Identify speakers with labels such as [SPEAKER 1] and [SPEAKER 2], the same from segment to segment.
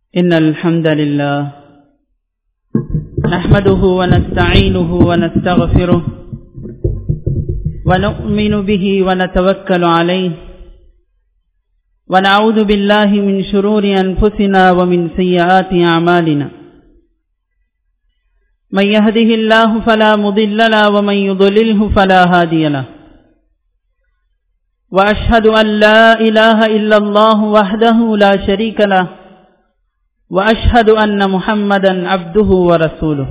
[SPEAKER 1] إن الحمد لله نحمده ونستعينه ونستغفره ونؤمن به ونتوكل عليه ونعوذ بالله من شرور أنفسنا ومن سيئات أعمالنا من يهده الله فلا مضل له ومن يضلله فلا هادي له وأشهد أن لا إله إلا الله وحده لا شريك له وأشهد أن محمدا عبده ورسوله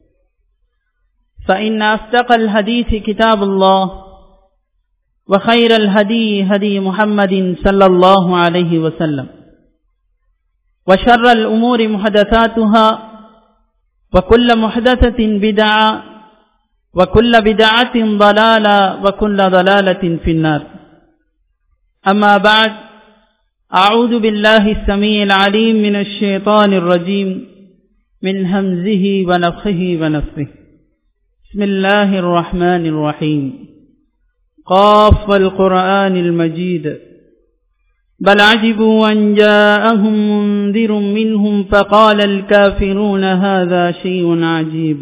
[SPEAKER 1] فإن أصدق الحديث كتاب الله وخير الهدي هدي محمد صلى الله عليه وسلم وشر الأمور محدثاتها وكل محدثة بدعة وكل بدعة ضلالة وكل ضلالة في النار أما بعد أعوذ بالله السميع العليم من الشيطان الرجيم من همزه ونفخه ونفثه بسم الله الرحمن الرحيم قاف القرآن المجيد بل عجبوا أن جاءهم منذر منهم فقال الكافرون هذا شيء عجيب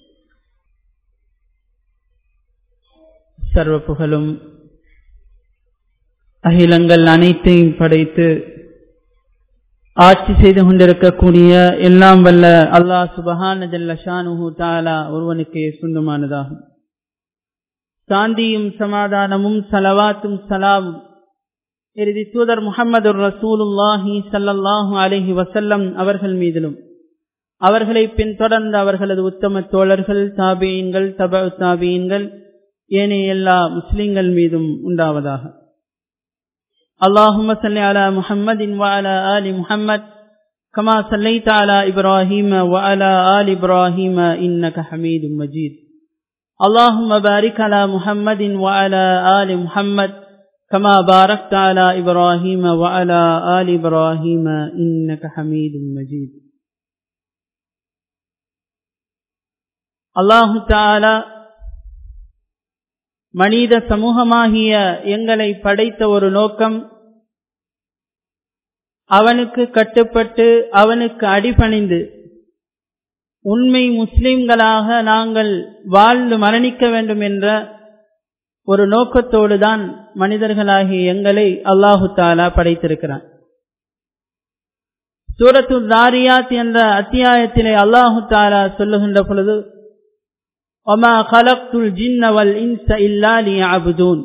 [SPEAKER 1] சர்வ புகழும் அகிலங்கள் அனைத்தையும் படைத்து ஆட்சி செய்து கொண்டிருக்கக்கூடிய எல்லாம் வல்ல அல்லாஹ் சுபஹான ஜல்ல ஷானுஹு தாலா ஒருவனுக்கு சொந்தமானதாகும் சாந்தியும் சமாதானமும் சலவாத்தும் சலாவும் இறுதி தூதர் முகமது ரசூலுல்லாஹி சல்லல்லாஹு அலஹி வசல்லம் அவர்கள் மீதிலும் அவர்களை பின்தொடர்ந்த அவர்களது உத்தம தோழர்கள் தாபியன்கள் தப தாபியன்கள் ஏனைய எல்லா முஸ்லிம்கள் மீதும் உண்டாவதாக اللهم صل على محمد وعلى آل محمد كما صليت على إبراهيم وعلى آل إبراهيم إنك حميد مجيد اللهم بارك على محمد وعلى آل محمد كما باركت على إبراهيم وعلى آل إبراهيم إنك حميد مجيد الله تعالى மனித சமூகமாகிய எங்களை படைத்த ஒரு நோக்கம் அவனுக்கு கட்டுப்பட்டு அவனுக்கு அடிபணிந்து உண்மை முஸ்லிம்களாக நாங்கள் வாழ்ந்து மரணிக்க வேண்டும் என்ற ஒரு நோக்கத்தோடு தான் மனிதர்களாகிய எங்களை அல்லாஹு தாலா படைத்திருக்கிறான் சூரத்து தாரியாத் என்ற அத்தியாயத்திலே அல்லாஹு தாலா சொல்லுகின்ற பொழுது ஒமா கலக்துல் ஜின்னவல் இன்ச இல்லாலி அபுதூன்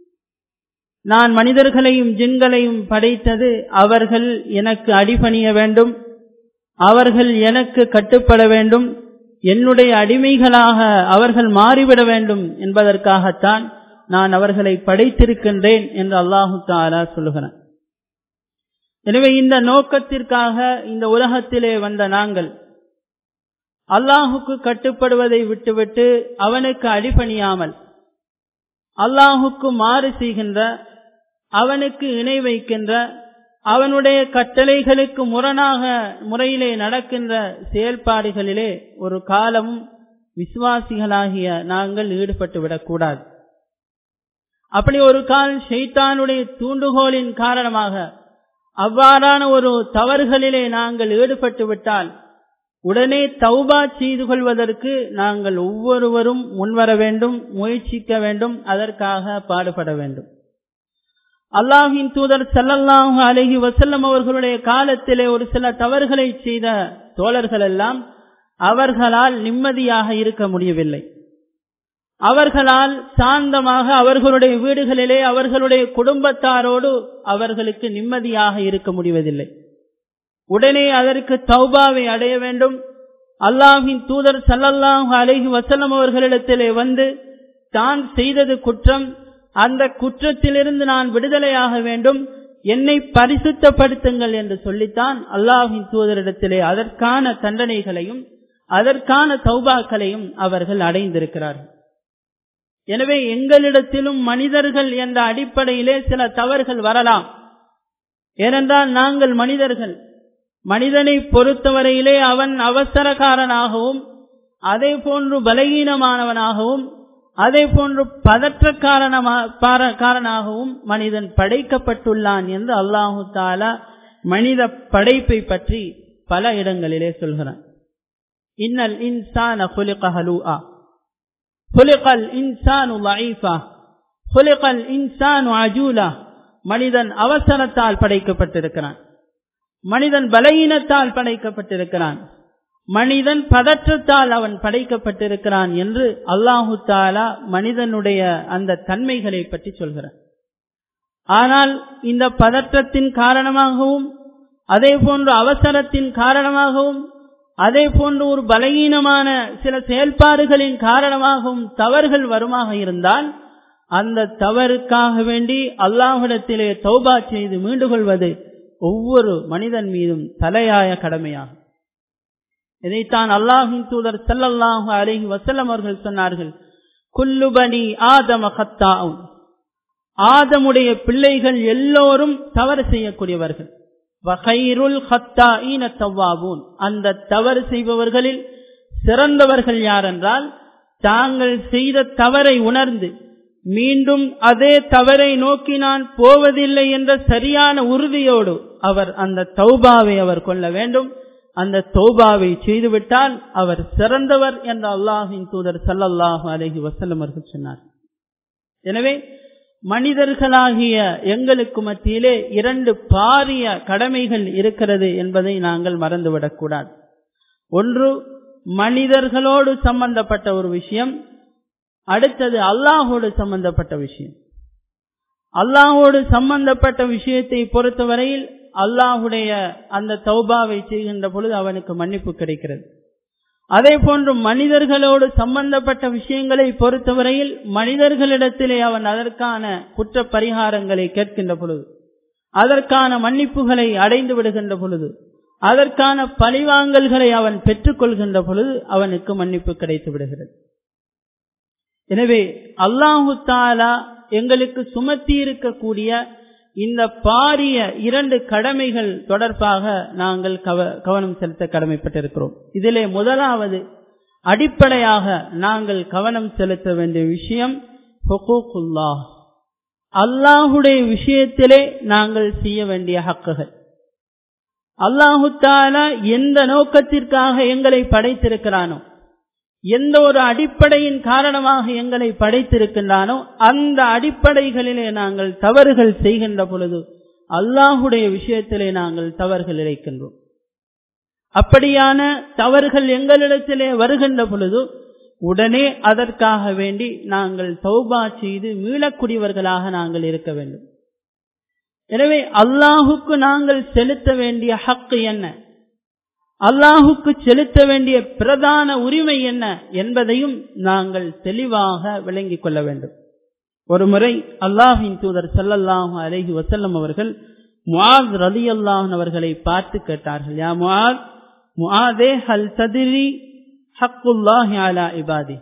[SPEAKER 1] நான் மனிதர்களையும் ஜின்களையும் படைத்தது அவர்கள் எனக்கு அடிபணிய வேண்டும் அவர்கள் எனக்கு கட்டுப்பட வேண்டும் என்னுடைய அடிமைகளாக அவர்கள் மாறிவிட வேண்டும் என்பதற்காகத்தான் நான் அவர்களை படைத்திருக்கின்றேன் என்று அல்லாஹு தாலா சொல்லுகிறான் எனவே இந்த நோக்கத்திற்காக இந்த உலகத்திலே வந்த நாங்கள் அல்லாஹுக்கு கட்டுப்படுவதை விட்டுவிட்டு அவனுக்கு அடிபணியாமல் அல்லாஹுக்கு மாறு செய்கின்ற அவனுக்கு இணை வைக்கின்ற அவனுடைய கட்டளைகளுக்கு முரணாக முறையிலே நடக்கின்ற செயல்பாடுகளிலே ஒரு காலமும் விசுவாசிகளாகிய நாங்கள் ஈடுபட்டு விடக்கூடாது அப்படி ஒரு கால் ஷெய்தானுடைய தூண்டுகோலின் காரணமாக அவ்வாறான ஒரு தவறுகளிலே நாங்கள் ஈடுபட்டு விட்டால் உடனே தௌபா செய்து கொள்வதற்கு நாங்கள் ஒவ்வொருவரும் முன்வர வேண்டும் முயற்சிக்க வேண்டும் அதற்காக பாடுபட வேண்டும் அல்லாஹின் தூதர் செல்லல்லாஹு அலஹி வசல்லம் அவர்களுடைய காலத்திலே ஒரு சில தவறுகளை செய்த தோழர்கள் எல்லாம் அவர்களால் நிம்மதியாக இருக்க முடியவில்லை அவர்களால் சாந்தமாக அவர்களுடைய வீடுகளிலே அவர்களுடைய குடும்பத்தாரோடு அவர்களுக்கு நிம்மதியாக இருக்க முடிவதில்லை உடனே அதற்கு தௌபாவை அடைய வேண்டும் அல்லாஹின் தூதர் சல்லல்லாஹு அலஹி வசல்லம் அவர்களிடத்திலே வந்து தான் செய்தது குற்றம் அந்த குற்றத்திலிருந்து நான் விடுதலையாக வேண்டும் என்னை பரிசுத்தப்படுத்துங்கள் என்று சொல்லித்தான் அல்லாஹின் தூதரிடத்திலே அதற்கான தண்டனைகளையும் அதற்கான சௌபாக்களையும் அவர்கள் அடைந்திருக்கிறார்கள் எனவே எங்களிடத்திலும் மனிதர்கள் என்ற அடிப்படையிலே சில தவறுகள் வரலாம் ஏனென்றால் நாங்கள் மனிதர்கள் மனிதனை பொறுத்தவரையிலே அவன் அவசரக்காரனாகவும் அதே போன்று பலகீனமானவனாகவும் அதே போன்று பதற்ற காரணமாகவும் மனிதன் படைக்கப்பட்டுள்ளான் என்று அல்லாஹு தாலா மனித படைப்பை பற்றி பல இடங்களிலே சொல்கிறான் இன்னல் இன்சான خلق هلوعا خلق الانسان ضعيفا خلق الانسان عجولا மனிதன் அவசரத்தால் படைக்கப்பட்டிருக்கிறான் மனிதன் பலகீனத்தால் படைக்கப்பட்டிருக்கிறான் மனிதன் பதற்றத்தால் அவன் படைக்கப்பட்டிருக்கிறான் என்று அல்லாஹு தாலா மனிதனுடைய அந்த தன்மைகளை பற்றி சொல்கிறான் ஆனால் இந்த பதற்றத்தின் காரணமாகவும் அதே போன்று அவசரத்தின் காரணமாகவும் அதே போன்று ஒரு பலகீனமான சில செயல்பாடுகளின் காரணமாகவும் தவறுகள் வருமாக இருந்தால் அந்த தவறுக்காக வேண்டி அல்லாஹிடத்திலே தௌபா செய்து மீண்டு கொள்வது ஒவ்வொரு மனிதன் மீதும் தலையாய கடமையாகும் இதைத்தான் அல்லாஹின் தூதர் சல்லல்லாஹு அலஹி வசல்லம் அவர்கள் சொன்னார்கள் குல்லுபனி ஆதம கத்தாவும் ஆதமுடைய பிள்ளைகள் எல்லோரும் தவறு செய்யக்கூடியவர்கள் வகைருல் ஹத்தா ஈன தவ்வாபூன் அந்த தவறு செய்பவர்களில் சிறந்தவர்கள் யாரென்றால் தாங்கள் செய்த தவறை உணர்ந்து மீண்டும் அதே தவறை நோக்கி நான் போவதில்லை என்ற சரியான உறுதியோடு அவர் அந்த தௌபாவை அவர் கொள்ள வேண்டும் அந்த தௌபாவை செய்துவிட்டால் அவர் சிறந்தவர் என்ற அல்லாஹின் தூதர் சல்லல்லாஹு அலஹி வசல்லம் அவர்கள் சொன்னார் எனவே மனிதர்களாகிய எங்களுக்கு மத்தியிலே இரண்டு பாரிய கடமைகள் இருக்கிறது என்பதை நாங்கள் மறந்துவிடக்கூடாது ஒன்று மனிதர்களோடு சம்பந்தப்பட்ட ஒரு விஷயம் அடுத்தது அல்லாஹோடு சம்பந்தப்பட்ட விஷயம் அல்லாஹோடு சம்பந்தப்பட்ட விஷயத்தை பொறுத்தவரையில் அல்லாஹுடைய அந்த தௌபாவை செய்கின்ற பொழுது அவனுக்கு மன்னிப்பு கிடைக்கிறது அதே போன்று மனிதர்களோடு சம்பந்தப்பட்ட விஷயங்களை பொறுத்தவரையில் மனிதர்களிடத்திலே அவன் அதற்கான குற்ற பரிகாரங்களை கேட்கின்ற பொழுது அதற்கான மன்னிப்புகளை அடைந்து விடுகின்ற பொழுது அதற்கான பழிவாங்கல்களை அவன் பெற்றுக்கொள்கின்ற பொழுது அவனுக்கு மன்னிப்பு கிடைத்து விடுகிறது எனவே அல்லாஹு தாலா எங்களுக்கு சுமத்தி இருக்கக்கூடிய இந்த பாரிய இரண்டு கடமைகள் தொடர்பாக நாங்கள் கவனம் செலுத்த கடமைப்பட்டிருக்கிறோம் இதிலே முதலாவது அடிப்படையாக நாங்கள் கவனம் செலுத்த வேண்டிய விஷயம் அல்லாஹுடைய விஷயத்திலே நாங்கள் செய்ய வேண்டிய ஹக்குகள் அல்லாஹு தாலா எந்த நோக்கத்திற்காக எங்களை படைத்திருக்கிறானோ எந்த ஒரு அடிப்படையின் காரணமாக எங்களை படைத்திருக்கின்றானோ அந்த அடிப்படைகளிலே நாங்கள் தவறுகள் செய்கின்ற பொழுது அல்லாஹுடைய விஷயத்திலே நாங்கள் தவறுகள் இழைக்கின்றோம் அப்படியான தவறுகள் எங்களிடத்திலே வருகின்ற பொழுது உடனே அதற்காக வேண்டி நாங்கள் தௌபா செய்து மீளக்கூடியவர்களாக நாங்கள் இருக்க வேண்டும் எனவே அல்லாஹுக்கு நாங்கள் செலுத்த வேண்டிய ஹக்கு என்ன அல்லாஹுக்கு செலுத்த வேண்டிய பிரதான உரிமை என்ன என்பதையும் நாங்கள் தெளிவாக விளங்கிக் கொள்ள வேண்டும் ஒரு முறை அல்லாஹின் தூதர் சல்லல்லாஹு அலஹி வசல்லம் அவர்கள் முஆத் ரதி அல்லாஹன் அவர்களை பார்த்து கேட்டார்கள் யா முஆத் முஆதே ஹல் ததிரி ஹக்குல்லாஹி அலா இபாதி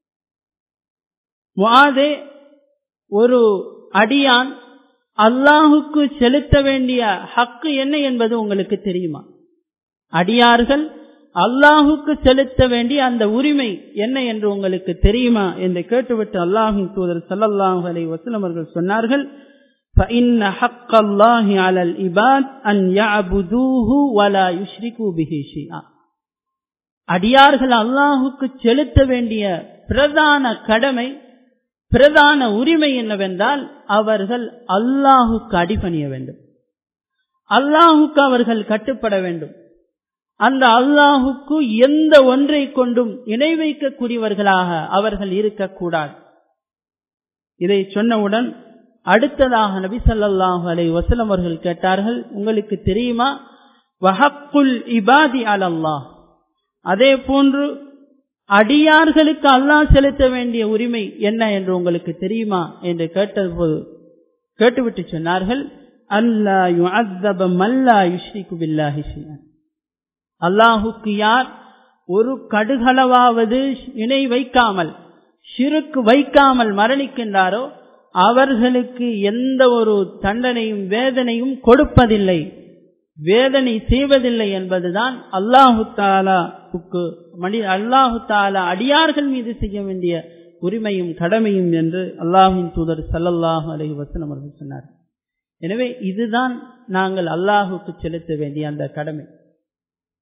[SPEAKER 1] முஆதே ஒரு அடியான் அல்லாஹுக்கு செலுத்த வேண்டிய ஹக்கு என்ன என்பது உங்களுக்கு தெரியுமா அடியார்கள் அல்லாஹுக்கு செலுத்த வேண்டிய அந்த உரிமை என்ன என்று உங்களுக்கு தெரியுமா என்று கேட்டுவிட்டு அல்லாஹின் தூதர் சல்லல்லாஹு அலை வசலம் அவர்கள் சொன்னார்கள் فإن حق الله على العباد أن يعبدوه ولا يشركوا به شيئا அடியார்கள் அல்லாஹுக்கு செலுத்த வேண்டிய பிரதான கடமை பிரதான உரிமை என்னவென்றால் அவர்கள் அல்லாஹுக்கு அடிபணிய வேண்டும் அல்லாஹுக்கு அவர்கள் கட்டுப்பட வேண்டும் அந்த அல்லாஹுக்கு எந்த ஒன்றை கொண்டும் இணை வைக்கக்கூடியவர்களாக அவர்கள் இருக்கக்கூடாது இதை சொன்னவுடன் அடுத்ததாக நபி சல்லாஹூ அலை வசலம் அவர்கள் கேட்டார்கள் உங்களுக்கு தெரியுமா வஹக்குல் இபாதி அல் அல்லாஹ் அதே போன்று அடியார்களுக்கு அல்லாஹ் செலுத்த வேண்டிய உரிமை என்ன என்று உங்களுக்கு தெரியுமா என்று கேட்டபோது கேட்டுவிட்டு சொன்னார்கள் அல்லா யுஅத்தப மல்லா யுஷ்ரிகு பில்லாஹி ஷைஅன் அல்லாஹுக்கு யார் ஒரு கடுகளவாவது இணை வைக்காமல் சிறுக்கு வைக்காமல் மரணிக்கின்றாரோ அவர்களுக்கு எந்த ஒரு தண்டனையும் வேதனையும் கொடுப்பதில்லை வேதனை செய்வதில்லை என்பதுதான் அல்லாஹு தாலாவுக்கு மணி அல்லாஹு தாலா அடியார்கள் மீது செய்ய வேண்டிய உரிமையும் கடமையும் என்று அல்லாஹின் தூதர் சல்லல்லாஹு அலஹி வசனம் அவர்கள் சொன்னார் எனவே இதுதான் நாங்கள் அல்லாஹுக்கு செலுத்த வேண்டிய அந்த கடமை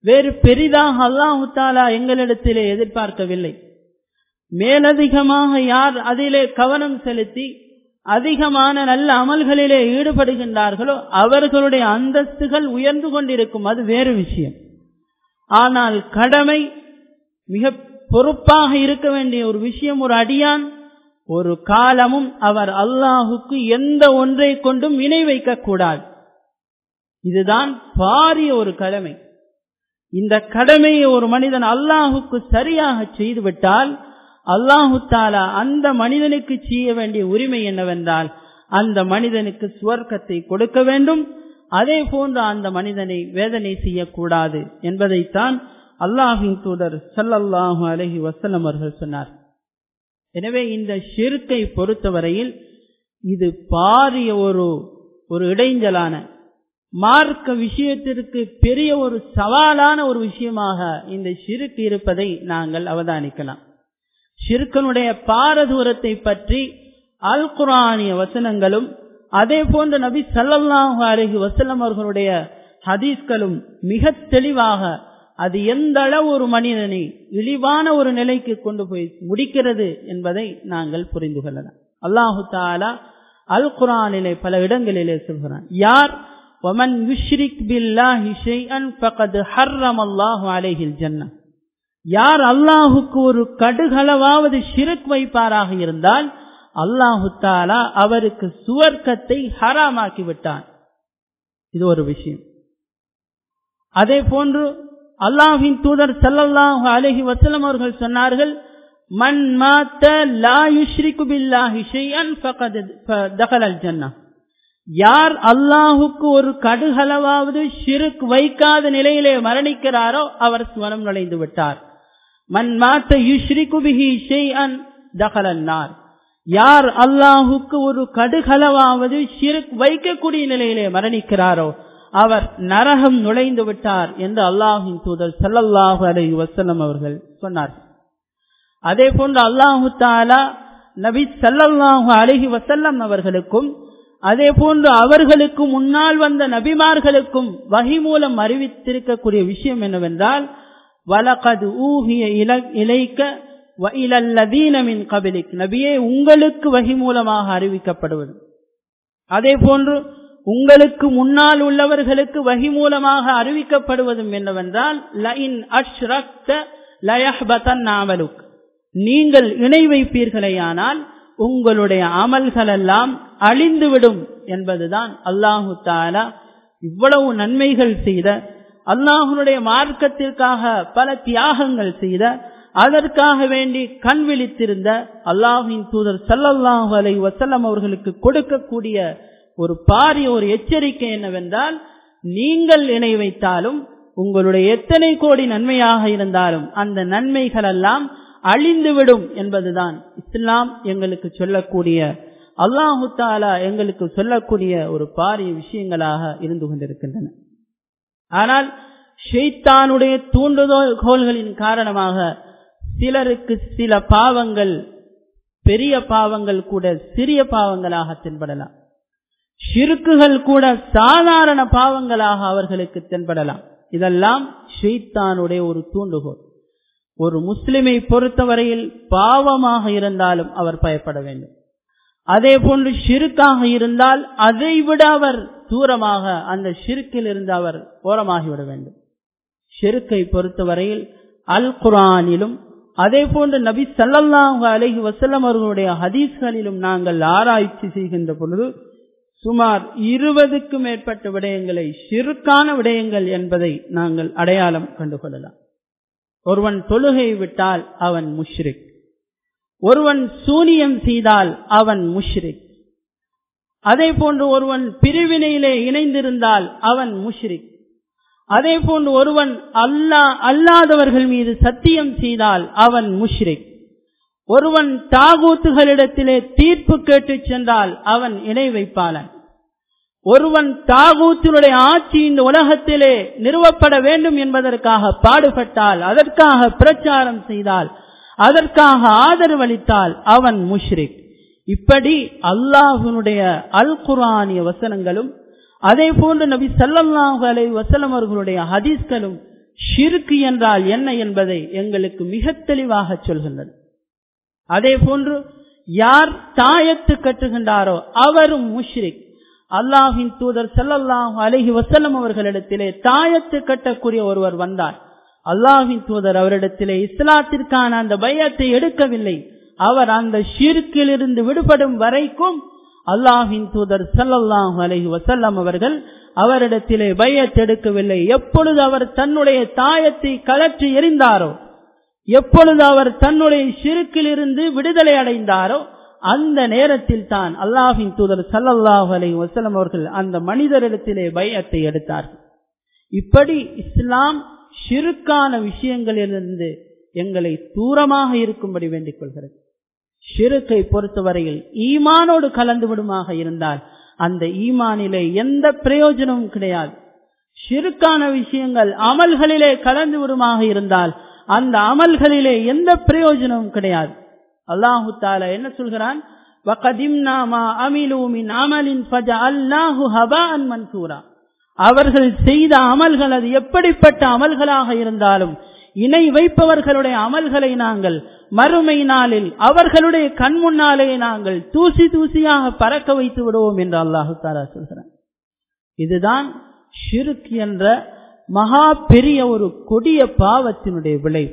[SPEAKER 1] வேறு பெரிதாக அல்லாஹு தாலா எங்களிடத்திலே எதிர்பார்க்கவில்லை மேலதிகமாக யார் அதிலே கவனம் செலுத்தி அதிகமான நல்ல அமல்களிலே ஈடுபடுகின்றார்களோ அவர்களுடைய அந்தஸ்துகள் உயர்ந்து கொண்டிருக்கும் அது வேறு விஷயம் ஆனால் கடமை மிக பொறுப்பாக இருக்க வேண்டிய ஒரு விஷயம் ஒரு அடியான் ஒரு காலமும் அவர் அல்லாஹுக்கு எந்த ஒன்றை கொண்டும் இணை வைக்கக்கூடாது இதுதான் பாரிய ஒரு கடமை இந்த கடமையை ஒரு மனிதன் அல்லாஹுக்கு சரியாக செய்துவிட்டால் அல்லாஹு தாலா அந்த மனிதனுக்கு செய்ய வேண்டிய உரிமை என்னவென்றால் அந்த மனிதனுக்கு சுவர்க்கத்தை கொடுக்க வேண்டும் அதே போன்று அந்த மனிதனை வேதனை செய்யக்கூடாது என்பதைத்தான் அல்லாஹின் தூதர் சல்லல்லாஹு அலஹி வசல்லம் அவர்கள் சொன்னார் எனவே இந்த ஷிர்கை பொறுத்தவரையில் இது பாரிய ஒரு ஒரு இடைஞ்சலான மார்க்க விஷயத்திற்கு பெரிய ஒரு சவாலான ஒரு விஷயமாக இந்த ஷிருக்கு இருப்பதை நாங்கள் அவதானிக்கலாம் ஷிர்கனுடைய பாரதூரத்தை பற்றி அல் குரானிய வசனங்களும் அதே போன்ற நபி சல்லல்லாஹு அலஹி வசல்லம் அவர்களுடைய ஹதீஸ்களும் மிக தெளிவாக அது எந்த அளவு ஒரு மனிதனை இழிவான ஒரு நிலைக்கு கொண்டு போய் முடிக்கிறது என்பதை நாங்கள் புரிந்து கொள்ளலாம் அல்லாஹு தாலா அல் குரானிலே பல இடங்களிலே சொல்கிறான் யார் ومن يشرك بالله شيئا فقد حرم الله عليه الجنه யார் அல்லாஹுக்கு ஒரு கடுகளவாவது ஷிருக் வைப்பாராக இருந்தால் அல்லாஹு தாலா அவருக்கு சுவர்க்கத்தை ஹராமாக்கி விட்டான் இது ஒரு விஷயம் அதே போன்று அல்லாஹின் தூதர் சல்லல்லாஹு அலஹி வசலம் அவர்கள் சொன்னார்கள் மன் மாத்த லா யுஷ்ரிகு பில்லாஹி ஷைஅன் ஃபகத் தகலல் ஜன்னா யார் அல்லாஹுக்கு ஒரு கடுகளவாவது ஷிருக் வைக்காத நிலையிலே மரணிக்கிறாரோ அவர் சுவனம் நுழைந்து விட்டார் மன் மாத்த யுஷ்ரிகு பிஹி ஷைஅன் தகலன் நார் யார் அல்லாஹுக்கு ஒரு கடுகளவாவது ஷிருக் வைக்கக்கூடிய நிலையிலே மரணிக்கிறாரோ அவர் நரகம் நுழைந்து விட்டார் என்று அல்லாஹின் தூதர் சல்லல்லாஹு அலை வசல்லம் அவர்கள் சொன்னார்கள் அதே போன்று அல்லாஹு தாலா நபி சல்லல்லாஹு அலஹி வசல்லம் அவர்களுக்கும் அதே போன்று அவர்களுக்கு முன்னால் வந்த நபிமார்களுக்கும் வகை மூலம் அறிவித்திருக்கக்கூடிய விஷயம் என்னவென்றால் வலகது ஊகிய இலைக்க இலல்லதீனமின் கபிலிக் நபியே உங்களுக்கு வகி மூலமாக அறிவிக்கப்படுவது அதே போன்று உங்களுக்கு முன்னால் உள்ளவர்களுக்கு வகி மூலமாக அறிவிக்கப்படுவதும் என்னவென்றால் லஇன் அஷ்ரக்த லயஹ்பதன் நாவலுக் நீங்கள் இணை வைப்பீர்களேயானால் உங்களுடைய அமல்கள் எல்லாம் அழிந்துவிடும் என்பதுதான் அல்லாஹு தாலா இவ்வளவு நன்மைகள் செய்த அல்லாஹனுடைய மார்க்கத்திற்காக பல தியாகங்கள் செய்த அதற்காக வேண்டி கண் விழித்திருந்த அல்லாஹின் தூதர் சல்லல்லாஹு அலை வசல்லம் அவர்களுக்கு கொடுக்கக்கூடிய ஒரு பாரிய ஒரு எச்சரிக்கை என்னவென்றால் நீங்கள் இணை வைத்தாலும் உங்களுடைய எத்தனை கோடி நன்மையாக இருந்தாலும் அந்த நன்மைகள் எல்லாம் அழிந்துவிடும் என்பதுதான் இஸ்லாம் எங்களுக்கு சொல்லக்கூடிய அல்லாஹு தாலா எங்களுக்கு சொல்லக்கூடிய ஒரு பாரிய விஷயங்களாக இருந்து கொண்டிருக்கின்றன ஆனால் ஷெய்தானுடைய தூண்டுகோள்களின் காரணமாக சிலருக்கு சில பாவங்கள் பெரிய பாவங்கள் கூட சிறிய பாவங்களாக தென்படலாம் ஷிருக்குகள் கூட சாதாரண பாவங்களாக அவர்களுக்கு தென்படலாம் இதெல்லாம் ஷெய்தானுடைய ஒரு தூண்டுகோல் ஒரு முஸ்லிமை பொறுத்தவரையில் பாவமாக இருந்தாலும் அவர் பயப்பட வேண்டும் அதே போன்று ஷிருக்காக இருந்தால் அதை விட அவர் தூரமாக அந்த ஷிருக்கில் இருந்து அவர் ஓரமாகிவிட வேண்டும் ஷிருக்கை பொறுத்தவரையில் அல் குரானிலும் அதே போன்று நபி சல்லல்லாஹு அலஹி வசல்லம் அவர்களுடைய ஹதீஸ்களிலும் நாங்கள் ஆராய்ச்சி செய்கின்ற பொழுது சுமார் இருபதுக்கும் மேற்பட்ட விடயங்களை ஷிருக்கான விடயங்கள் என்பதை நாங்கள் அடையாளம் கண்டுகொள்ளலாம் ஒருவன் தொழுகை விட்டால் அவன் முஷ்ரிக் ஒருவன் சூனியம் செய்தால் அவன் முஷ்ரிக் அதே போன்று ஒருவன் பிரிவினையிலே இணைந்திருந்தால் அவன் முஷ்ரிக் அதே போன்று ஒருவன் அல்லா அல்லாதவர்கள் மீது சத்தியம் செய்தால் அவன் முஷ்ரிக் ஒருவன் தாகூத்துகளிடத்திலே தீர்ப்பு கேட்டுச் சென்றால் அவன் இணை வைப்பாளன் ஒருவன் தாகூத்தினுடைய ஆட்சி இந்த உலகத்திலே நிறுவப்பட வேண்டும் என்பதற்காக பாடுபட்டால் அதற்காக பிரச்சாரம் செய்தால் அதற்காக ஆதரவளித்தால் அவன் முஷ்ரிக் இப்படி அல்லாஹுனுடைய அல் குரானிய வசனங்களும் அதே போன்று நபி சல்லல்லாஹு அலை வசலம் அவர்களுடைய ஹதீஸ்களும் ஷிருக்கு என்றால் என்ன என்பதை எங்களுக்கு மிக தெளிவாக சொல்கின்றது அதே போன்று யார் தாயத்து கட்டுகின்றாரோ அவரும் முஷ்ரிக் அல்லாஹின் தூதர் செல்லல்லாஹு அலஹி வசல்லம் அவர்களிடத்திலே தாயத்து கட்டக்கூடிய ஒருவர் வந்தார் அல்லாஹின் தூதர் அவரிடத்திலே இஸ்லாத்திற்கான அந்த பயத்தை எடுக்கவில்லை அவர் அந்த ஷிர்க்கிலிருந்து விடுபடும் வரைக்கும் அல்லாஹின் தூதர் சல்லல்லாஹு அலஹி வசல்லம் அவர்கள் அவரிடத்திலே பயத்தெடுக்கவில்லை எப்பொழுது அவர் தன்னுடைய தாயத்தை கலற்றி எறிந்தாரோ எப்பொழுது அவர் தன்னுடைய சிறுக்கிலிருந்து விடுதலை அடைந்தாரோ அந்த நேரத்தில் தான் அல்லாஹின் தூதர் சல்லல்லாஹு அலை வசலம் அவர்கள் அந்த மனிதரிடத்திலே பயத்தை எடுத்தார்கள் இப்படி இஸ்லாம் ஷிருக்கான விஷயங்களிலிருந்து எங்களை தூரமாக இருக்கும்படி வேண்டிக் கொள்கிறது ஷிருக்கை பொறுத்தவரையில் ஈமானோடு கலந்து விடுமாக இருந்தால் அந்த ஈமானிலே எந்த பிரயோஜனமும் கிடையாது ஷிருக்கான விஷயங்கள் அமல்களிலே கலந்து விடுமாக இருந்தால் அந்த அமல்களிலே எந்த பிரயோஜனமும் கிடையாது அல்லாஹு தாலா என்ன சொல்கிறான் அவர்கள் செய்த அமல்கள் அது எப்படிப்பட்ட அமல்களாக இருந்தாலும் இணை வைப்பவர்களுடைய அமல்களை நாங்கள் மறுமை நாளில் அவர்களுடைய கண் முன்னாலே நாங்கள் தூசி தூசியாக பறக்க வைத்து விடுவோம் என்று அல்லாஹு தாலா சொல்கிறான் இதுதான் ஷிருக் என்ற மகா பெரிய ஒரு கொடிய பாவத்தினுடைய விளைவு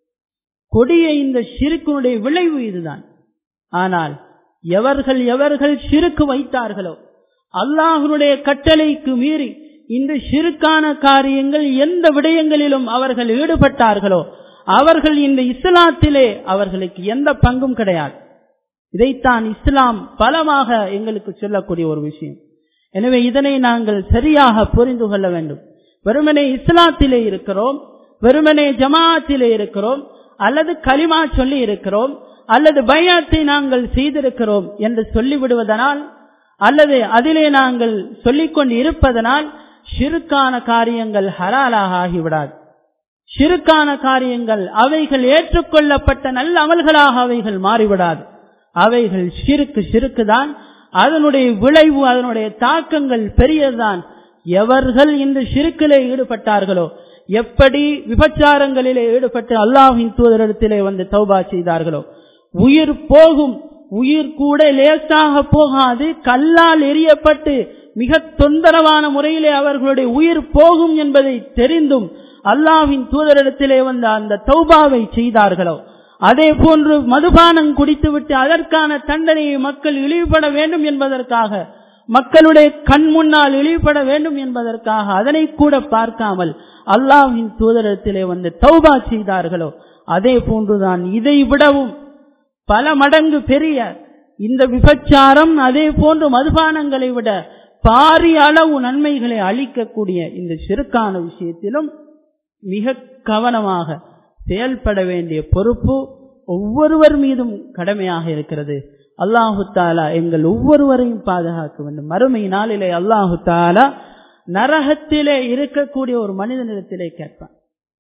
[SPEAKER 1] கொடிய இந்த சிறுக்கினுடைய விளைவு இதுதான் ஆனால் எவர்கள் எவர்கள் சிறுக்கு வைத்தார்களோ அல்லாஹனுடைய கட்டளைக்கு மீறி இந்த சிறுக்கான காரியங்கள் எந்த விடயங்களிலும் அவர்கள் ஈடுபட்டார்களோ அவர்கள் இந்த இஸ்லாத்திலே அவர்களுக்கு எந்த பங்கும் கிடையாது இதைத்தான் இஸ்லாம் பலமாக எங்களுக்கு சொல்லக்கூடிய ஒரு விஷயம் எனவே இதனை நாங்கள் சரியாக புரிந்து கொள்ள வேண்டும் வெறுமனே இஸ்லாத்திலே இருக்கிறோம் வெறுமனே ஜமாத்திலே இருக்கிறோம் அல்லது களிமா சொல்லி இருக்கிறோம் அல்லது பயத்தை நாங்கள் செய்திருக்கிறோம் என்று சொல்லிவிடுவதனால் அல்லது அதிலே நாங்கள் சொல்லிக்கொண்டு இருப்பதனால் ஷிருக்கான காரியங்கள் ஹலாலாக ஆகிவிடாது ஷிருக்கான காரியங்கள் அவைகள் ஏற்றுக்கொள்ளப்பட்ட நல்ல அமல்களாக அவைகள் மாறிவிடாது அவைகள் ஷிருக்கு ஷிருக்கு தான் அதனுடைய விளைவு அதனுடைய தாக்கங்கள் பெரியதுதான் எவர்கள் இந்த ஷிருக்கிலே ஈடுபட்டார்களோ எப்படி விபச்சாரங்களிலே ஈடுபட்டு அல்லாஹின் தூதரிடத்திலே வந்து தௌபா செய்தார்களோ உயிர் போகும் உயிர் கூட லேசாக போகாது கல்லால் எரியப்பட்டு மிக தொந்தரவான முறையிலே அவர்களுடைய உயிர் போகும் என்பதை தெரிந்தும் அல்லாஹின் தூதரிடத்திலே வந்து அந்த தௌபாவை செய்தார்களோ அதே போன்று மதுபானம் குடித்துவிட்டு அதற்கான தண்டனையை மக்கள் இழிவுபட வேண்டும் என்பதற்காக மக்களுடைய கண் முன்னால் இழிவுபட வேண்டும் என்பதற்காக அதனை கூட பார்க்காமல் அல்லாஹின் தூதரத்திலே வந்து தௌபா செய்தார்களோ அதே போன்றுதான் இதை விடவும் பல மடங்கு பெரிய இந்த விபச்சாரம் அதே போன்று மதுபானங்களை விட பாரிய அளவு நன்மைகளை அளிக்கக்கூடிய இந்த சிறுக்கான விஷயத்திலும் மிக கவனமாக செயல்பட வேண்டிய பொறுப்பு ஒவ்வொருவர் மீதும் கடமையாக இருக்கிறது அல்லாஹு தாலா எங்கள் ஒவ்வொருவரையும் பாதுகாக்க வேண்டும் மறுமை நாளிலே அல்லாஹு தாலா நரகத்திலே இருக்கக்கூடிய ஒரு மனிதனிடத்திலே கேட்பான்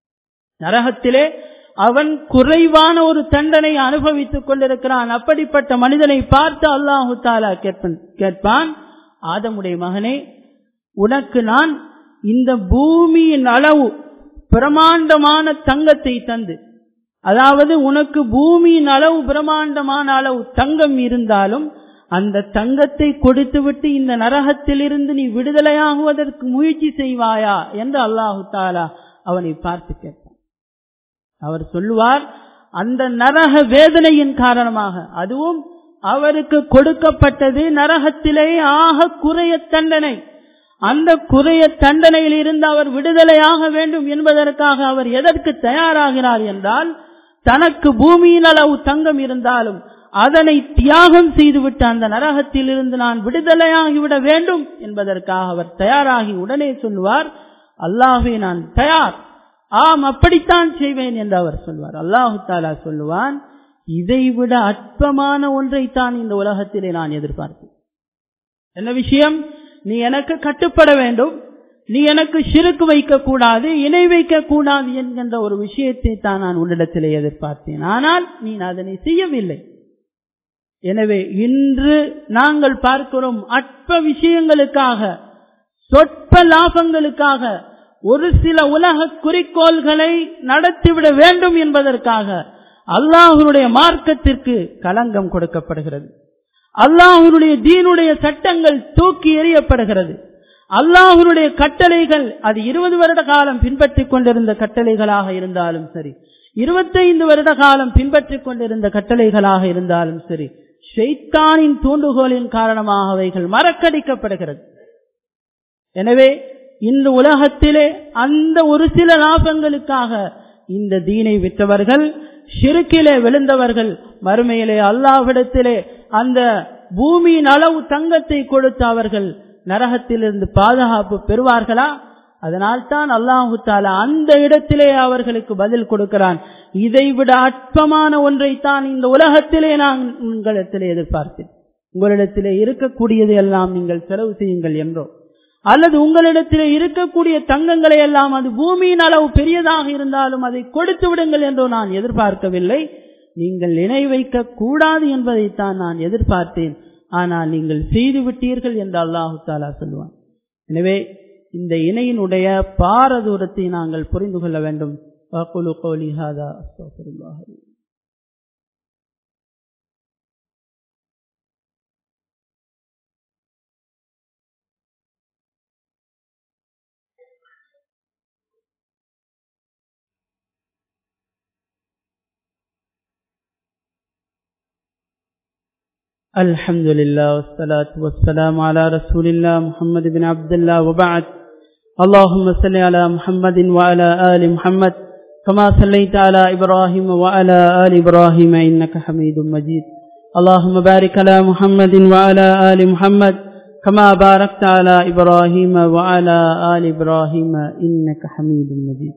[SPEAKER 1] நரகத்திலே அவன் குறைவான ஒரு தண்டனை அனுபவித்துக் கொண்டிருக்கிறான் அப்படிப்பட்ட மனிதனை பார்த்து அல்லாஹு தாலா கேட்பன் கேட்பான் ஆதமுடைய மகனே உனக்கு நான் இந்த பூமியின் அளவு பிரமாண்டமான தங்கத்தை தந்து அதாவது உனக்கு பூமியின் அளவு பிரமாண்டமான அளவு தங்கம் இருந்தாலும் அந்த தங்கத்தை கொடுத்துவிட்டு இந்த நரகத்திலிருந்து நீ விடுதலையாகுவதற்கு முயற்சி செய்வாயா என்று அல்லாஹு தாலா அவனை பார்த்து கேட்பான் அவர் சொல்லுவார் அந்த நரக வேதனையின் காரணமாக அதுவும் அவருக்கு கொடுக்கப்பட்டது நரகத்திலே ஆக குறைய தண்டனை அந்த குறைய தண்டனையில் இருந்து அவர் விடுதலையாக வேண்டும் என்பதற்காக அவர் எதற்கு தயாராகிறார் என்றால் தனக்கு பூமியின் அளவு தங்கம் இருந்தாலும் அதனை தியாகம் செய்துவிட்டு அந்த நரகத்தில் இருந்து நான் விடுதலையாகிவிட வேண்டும் என்பதற்காக அவர் தயாராகி உடனே சொல்லுவார் அல்லாஹே நான் தயார் ஆம் அப்படித்தான் செய்வேன் என்று அவர் சொல்வார் அல்லாஹு தாலா சொல்லுவான் இதைவிட அற்பமான ஒன்றைத்தான் இந்த உலகத்திலே நான் எதிர்பார்த்தேன் என்ன விஷயம் நீ எனக்கு கட்டுப்பட வேண்டும் நீ எனக்கு சிறுக்கு வைக்க கூடாது இணை வைக்க கூடாது என்கின்ற ஒரு விஷயத்தை தான் நான் உன்னிடத்திலே எதிர்பார்த்தேன் ஆனால் நீ அதனை செய்யவில்லை எனவே இன்று நாங்கள் பார்க்கிறோம் அற்ப விஷயங்களுக்காக சொற்ப லாபங்களுக்காக ஒரு சில உலக குறிக்கோள்களை நடத்திவிட வேண்டும் என்பதற்காக அல்லாஹனுடைய மார்க்கத்திற்கு களங்கம் கொடுக்கப்படுகிறது அல்லாஹனுடைய தீனுடைய சட்டங்கள் தூக்கி எறியப்படுகிறது அல்லாஹனுடைய கட்டளைகள் அது இருபது வருட காலம் பின்பற்றிக் கொண்டிருந்த கட்டளைகளாக இருந்தாலும் சரி இருபத்தைந்து வருட காலம் பின்பற்றிக் கொண்டிருந்த கட்டளைகளாக இருந்தாலும் சரி ஷெய்தானின் தூண்டுகோலின் காரணமாக அவைகள் மறக்கடிக்கப்படுகிறது எனவே இந்த உலகத்திலே அந்த ஒரு சில லாபங்களுக்காக இந்த தீனை விற்றவர்கள் ஷிருக்கிலே விழுந்தவர்கள் மறுமையிலே அல்லாவிடத்திலே அந்த பூமியின் அளவு தங்கத்தை கொடுத்து அவர்கள் நரகத்திலிருந்து பாதுகாப்பு பெறுவார்களா அதனால் தான் அல்லாஹு தாலா அந்த இடத்திலே அவர்களுக்கு பதில் கொடுக்கிறான் இதைவிட அற்பமான ஒன்றைத்தான் இந்த உலகத்திலே நான் உங்களிடத்திலே எதிர்பார்த்தேன் உங்களிடத்திலே இருக்கக்கூடியது எல்லாம் நீங்கள் செலவு செய்யுங்கள் என்றோ அல்லது உங்களிடத்திலே இருக்கக்கூடிய தங்கங்களை எல்லாம் அது பூமியின் அளவு பெரியதாக இருந்தாலும் அதை கொடுத்து விடுங்கள் என்றோ நான் எதிர்பார்க்கவில்லை நீங்கள் இணை வைக்க கூடாது என்பதைத்தான் நான் எதிர்பார்த்தேன் ஆனால் நீங்கள் செய்து விட்டீர்கள் என்று அல்லாஹு தாலா சொல்லுவான் எனவே இந்த இணையினுடைய பாரதூரத்தை நாங்கள் புரிந்து கொள்ள வேண்டும் وأقول قولي هذا أستغفر الله لي الحمد لله والصلاة والسلام على رسول الله محمد بن عبد الله وبعد اللهم صل على محمد وعلى آل محمد كما صليت على إبراهيم وعلى آل إبراهيم إنك حميد مجيد اللهم بارك على محمد وعلى آل محمد كما باركت على إبراهيم وعلى آل إبراهيم إنك حميد مجيد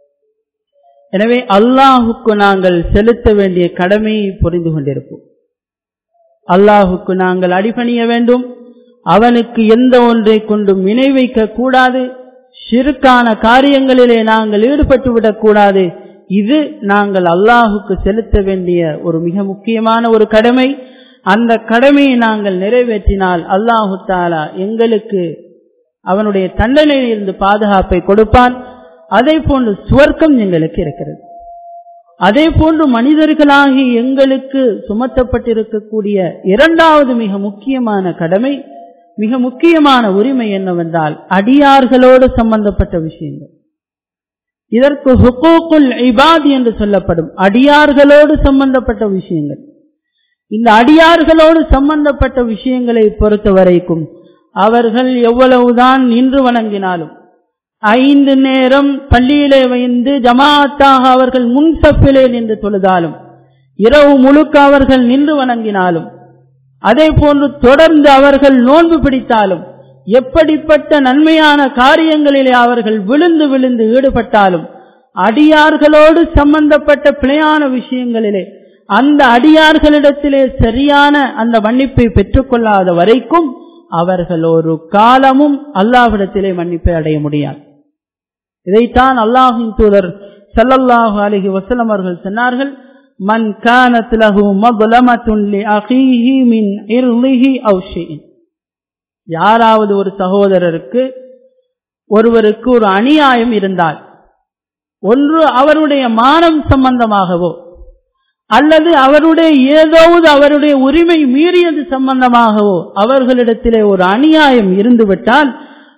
[SPEAKER 1] எனவே அல்லாஹுக்கு நாங்கள் செலுத்த வேண்டிய கடமையை புரிந்து கொண்டிருப்போம் அல்லாஹுக்கு நாங்கள் அடிபணிய வேண்டும் அவனுக்கு எந்த ஒன்றை கொண்டும் இணை வைக்க கூடாது சிறுக்கான காரியங்களிலே நாங்கள் ஈடுபட்டு விடக்கூடாது இது நாங்கள் அல்லாஹுக்கு செலுத்த வேண்டிய ஒரு மிக முக்கியமான ஒரு கடமை அந்த கடமையை நாங்கள் நிறைவேற்றினால் அல்லாஹு தாலா எங்களுக்கு அவனுடைய தண்டனையிலிருந்து பாதுகாப்பை கொடுப்பான் அதே போன்று சுவர்க்கம் எங்களுக்கு இருக்கிறது அதே போன்று மனிதர்களாகி எங்களுக்கு சுமத்தப்பட்டிருக்கக்கூடிய இரண்டாவது மிக முக்கியமான கடமை மிக முக்கியமான உரிமை என்னவென்றால் அடியார்களோடு சம்பந்தப்பட்ட விஷயங்கள் இதற்கு ஹுகூக்குல் இபாத் என்று சொல்லப்படும் அடியார்களோடு சம்பந்தப்பட்ட விஷயங்கள் இந்த அடியார்களோடு சம்பந்தப்பட்ட விஷயங்களை பொறுத்த வரைக்கும் அவர்கள் எவ்வளவுதான் நின்று வணங்கினாலும் ஐந்து நேரம் பள்ளியிலே வைந்து ஜமாத்தாக அவர்கள் முன்சப்பிலே நின்று தொழுதாலும் இரவு முழுக்க அவர்கள் நின்று வணங்கினாலும் அதே போன்று தொடர்ந்து அவர்கள் நோன்பு பிடித்தாலும் எப்படிப்பட்ட நன்மையான காரியங்களிலே அவர்கள் விழுந்து விழுந்து ஈடுபட்டாலும் அடியார்களோடு சம்பந்தப்பட்ட பிழையான விஷயங்களிலே அந்த அடியார்களிடத்திலே சரியான அந்த மன்னிப்பை பெற்றுக்கொள்ளாத வரைக்கும் அவர்கள் ஒரு காலமும் அல்லாஹ்விடத்திலே மன்னிப்பை அடைய முடியாது இதைத்தான் அல்லாஹின் தூதர் சல்லல்லாஹு அலஹி வசலம் அவர்கள் சொன்னார்கள் மன் கானத் லஹு மظلمத்துன் லிஅഖீஹி மின் இர்லிஹி அவ் ஷைஇன் யாராவது ஒரு சகோதரருக்கு ஒருவருக்கு ஒரு அநியாயம் இருந்தால் ஒன்று அவருடைய மானம் சம்பந்தமாகவோ அல்லது அவருடைய ஏதாவது அவருடைய உரிமை மீறியது சம்பந்தமாகவோ அவர்களிடத்திலே ஒரு அநியாயம் இருந்துவிட்டால்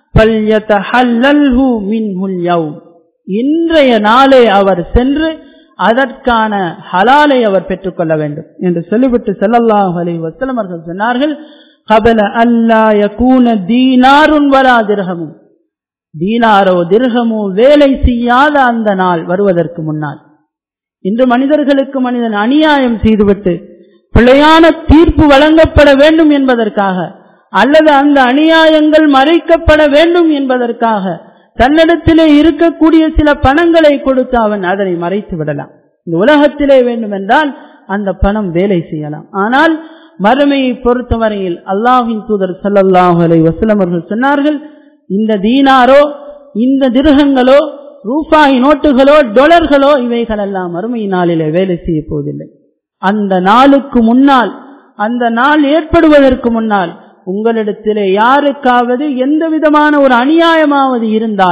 [SPEAKER 1] இன்றைய நாளே அவர் சென்று அதற்கான ஹலாலை அவர் பெற்றுக்கொள்ள வேண்டும் என்று சொல்லிவிட்டு செல்லல்லாஹ் அலி வசலம் அவர்கள் சொன்னார்கள் கபல அல்லா யகூன தீனாருன் வரா திரகமும் தீனாரோ திரகமோ வேலை செய்யாத அந்த நாள் வருவதற்கு முன்னால் இன்று மனிதர்களுக்கு மனிதன் அநியாயம் செய்துவிட்டு பிழையான தீர்ப்பு வழங்கப்பட வேண்டும் என்பதற்காக அல்லது அந்த அநியாயங்கள் மறைக்கப்பட வேண்டும் என்பதற்காக தன்னிடத்திலே இருக்கக்கூடிய சில பணங்களை கொடுத்து அவன் அதனை மறைத்து விடலாம் இந்த உலகத்திலே வேண்டுமென்றால் அந்த பணம் வேலை செய்யலாம் ஆனால் மறுமையை பொறுத்தவரையில் அல்லாஹின் தூதர் சல்லல்லாஹு அலை வசலம் அவர்கள் சொன்னார்கள் இந்த தீனாரோ இந்த திருகங்களோ ரூபாய் நோட்டுகளோ டொலர்களோ இவைகள் எல்லாம் மறுமை நாளிலே வேலை செய்ய போவதில்லை அந்த நாளுக்கு முன்னால் அந்த நாள் ஏற்படுவதற்கு முன்னால் உங்களிடத்திலே யாருக்காவது எந்த விதமான ஒரு அநியாயமாவது இருந்தால்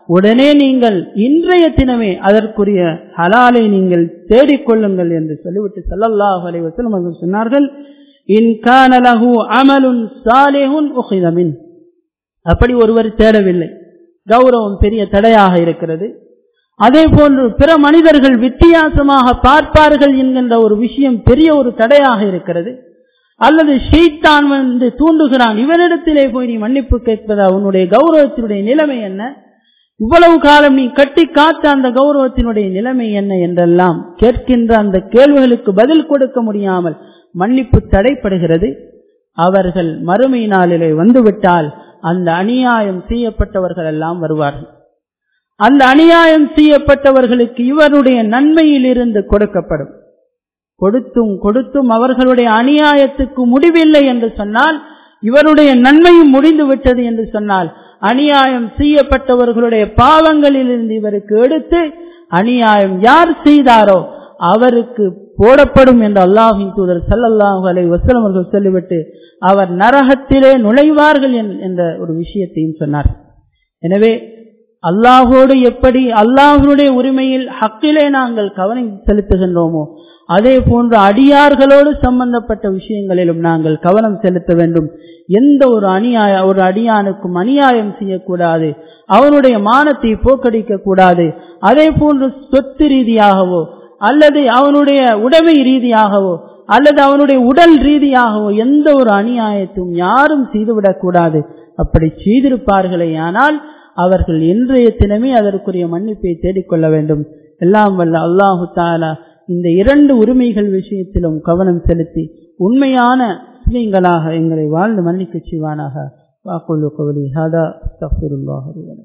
[SPEAKER 1] உடனே நீங்கள் இன்றைய தினமே அதற்குரிய ஹலாலை நீங்கள் தேடிக்கொள்ளுங்கள் என்று சொல்லிவிட்டு சல்லல்லாஹு அலைஹி வஸல்லம் அவர்கள் சொன்னார்கள் இன் கான லஹு அமலுன் சாலிஹுன் உഖித மின் அப்படி ஒருவர் தேடவில்லை கௌரவம் பெரிய தடையாக இருக்கிறது அதே போன்று பிற மனிதர்கள் வித்தியாசமாக பார்ப்பார்கள் என்கின்ற ஒரு விஷயம் பெரிய ஒரு தடையாக இருக்கிறது அல்லது ஷெய்தான் வந்து தூண்டுகிறான் இவரிடத்திலே போய் நீ மன்னிப்பு கேட்பதா உன்னுடைய கௌரவத்தினுடைய நிலைமை என்ன இவ்வளவு காலம் நீ கட்டி காத்த அந்த கௌரவத்தினுடைய நிலைமை என்ன என்றெல்லாம் கேட்கின்ற அந்த கேள்விகளுக்கு பதில் கொடுக்க முடியாமல் மன்னிப்பு தடைப்படுகிறது அவர்கள் மறுமை நாளிலே வந்துவிட்டால் அந்த அநியாயம் செய்யப்பட்டவர்கள் எல்லாம் வருவார்கள் அந்த அநியாயம் செய்யப்பட்டவர்களுக்கு இவருடைய நன்மையில் இருந்து கொடுக்கப்படும் கொடுத்தும் கொடுத்தும் அவர்களுடைய அநியாயத்துக்கு முடிவில்லை என்று சொன்னால் இவருடைய நன்மையும் முடிந்து விட்டது என்று சொன்னால் அநியாயம் செய்யப்பட்டவர்களுடைய பாவங்களில் இருந்து இவருக்கு எடுத்து அநியாயம் யார் செய்தாரோ அவருக்கு போடப்படும் என்று அல்லாஹின் தூதர் சல்லல்லாஹு அலை வசலம் அவர்கள் சொல்லிவிட்டு அவர் நரகத்திலே நுழைவார்கள் என்ற ஒரு விஷயத்தையும் சொன்னார் எனவே அல்லாஹோடு எப்படி அல்லாஹனுடைய உரிமையில் ஹக்கிலே நாங்கள் கவனம் செலுத்துகின்றோமோ அதே போன்று அடியார்களோடு சம்பந்தப்பட்ட விஷயங்களிலும் நாங்கள் கவனம் செலுத்த வேண்டும் எந்த ஒரு அநியாய ஒரு அடியானுக்கும் அநியாயம் செய்யக்கூடாது அவனுடைய மானத்தை போக்கடிக்க கூடாது அதே போன்று சொத்து ரீதியாகவோ அல்லது அவனுடைய உடைமை ரீதியாகவோ அல்லது அவனுடைய உடல் ரீதியாகவோ எந்த ஒரு அநியாயத்தையும் யாரும் செய்துவிடக்கூடாது அப்படி செய்திருப்பார்களே ஆனால் அவர்கள் இன்றைய தினமே அதற்குரிய மன்னிப்பை தேடிக்கொள்ள வேண்டும் எல்லாம் வல்ல அல்லாஹு தாலா இந்த இரண்டு உரிமைகள் விஷயத்திலும் கவனம் செலுத்தி உண்மையான முஸ்லீம்களாக எங்களை வாழ்ந்து மன்னிக்க செய்வானாக வாக்குள்ளு கவலி ஹாதா அஸ்தக்ஃபிருல்லாஹ்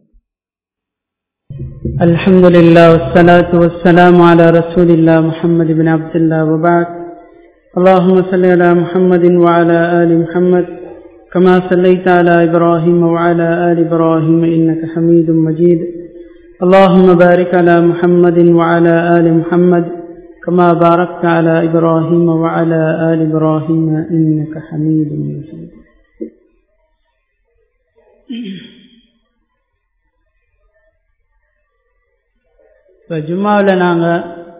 [SPEAKER 1] الحمد لله والصلاة والسلام على رسول الله محمد بن عبد الله وبعد اللهم صل على محمد وعلى آل محمد كما صليت على إبراهيم وعلى آل إبراهيم إنك حميد مجيد اللهم بارك على محمد وعلى آل محمد كما باركت على إبراهيم وعلى آل إبراهيم إنك حميد مجيد இப்போ ஜும்மாவில் நாங்கள்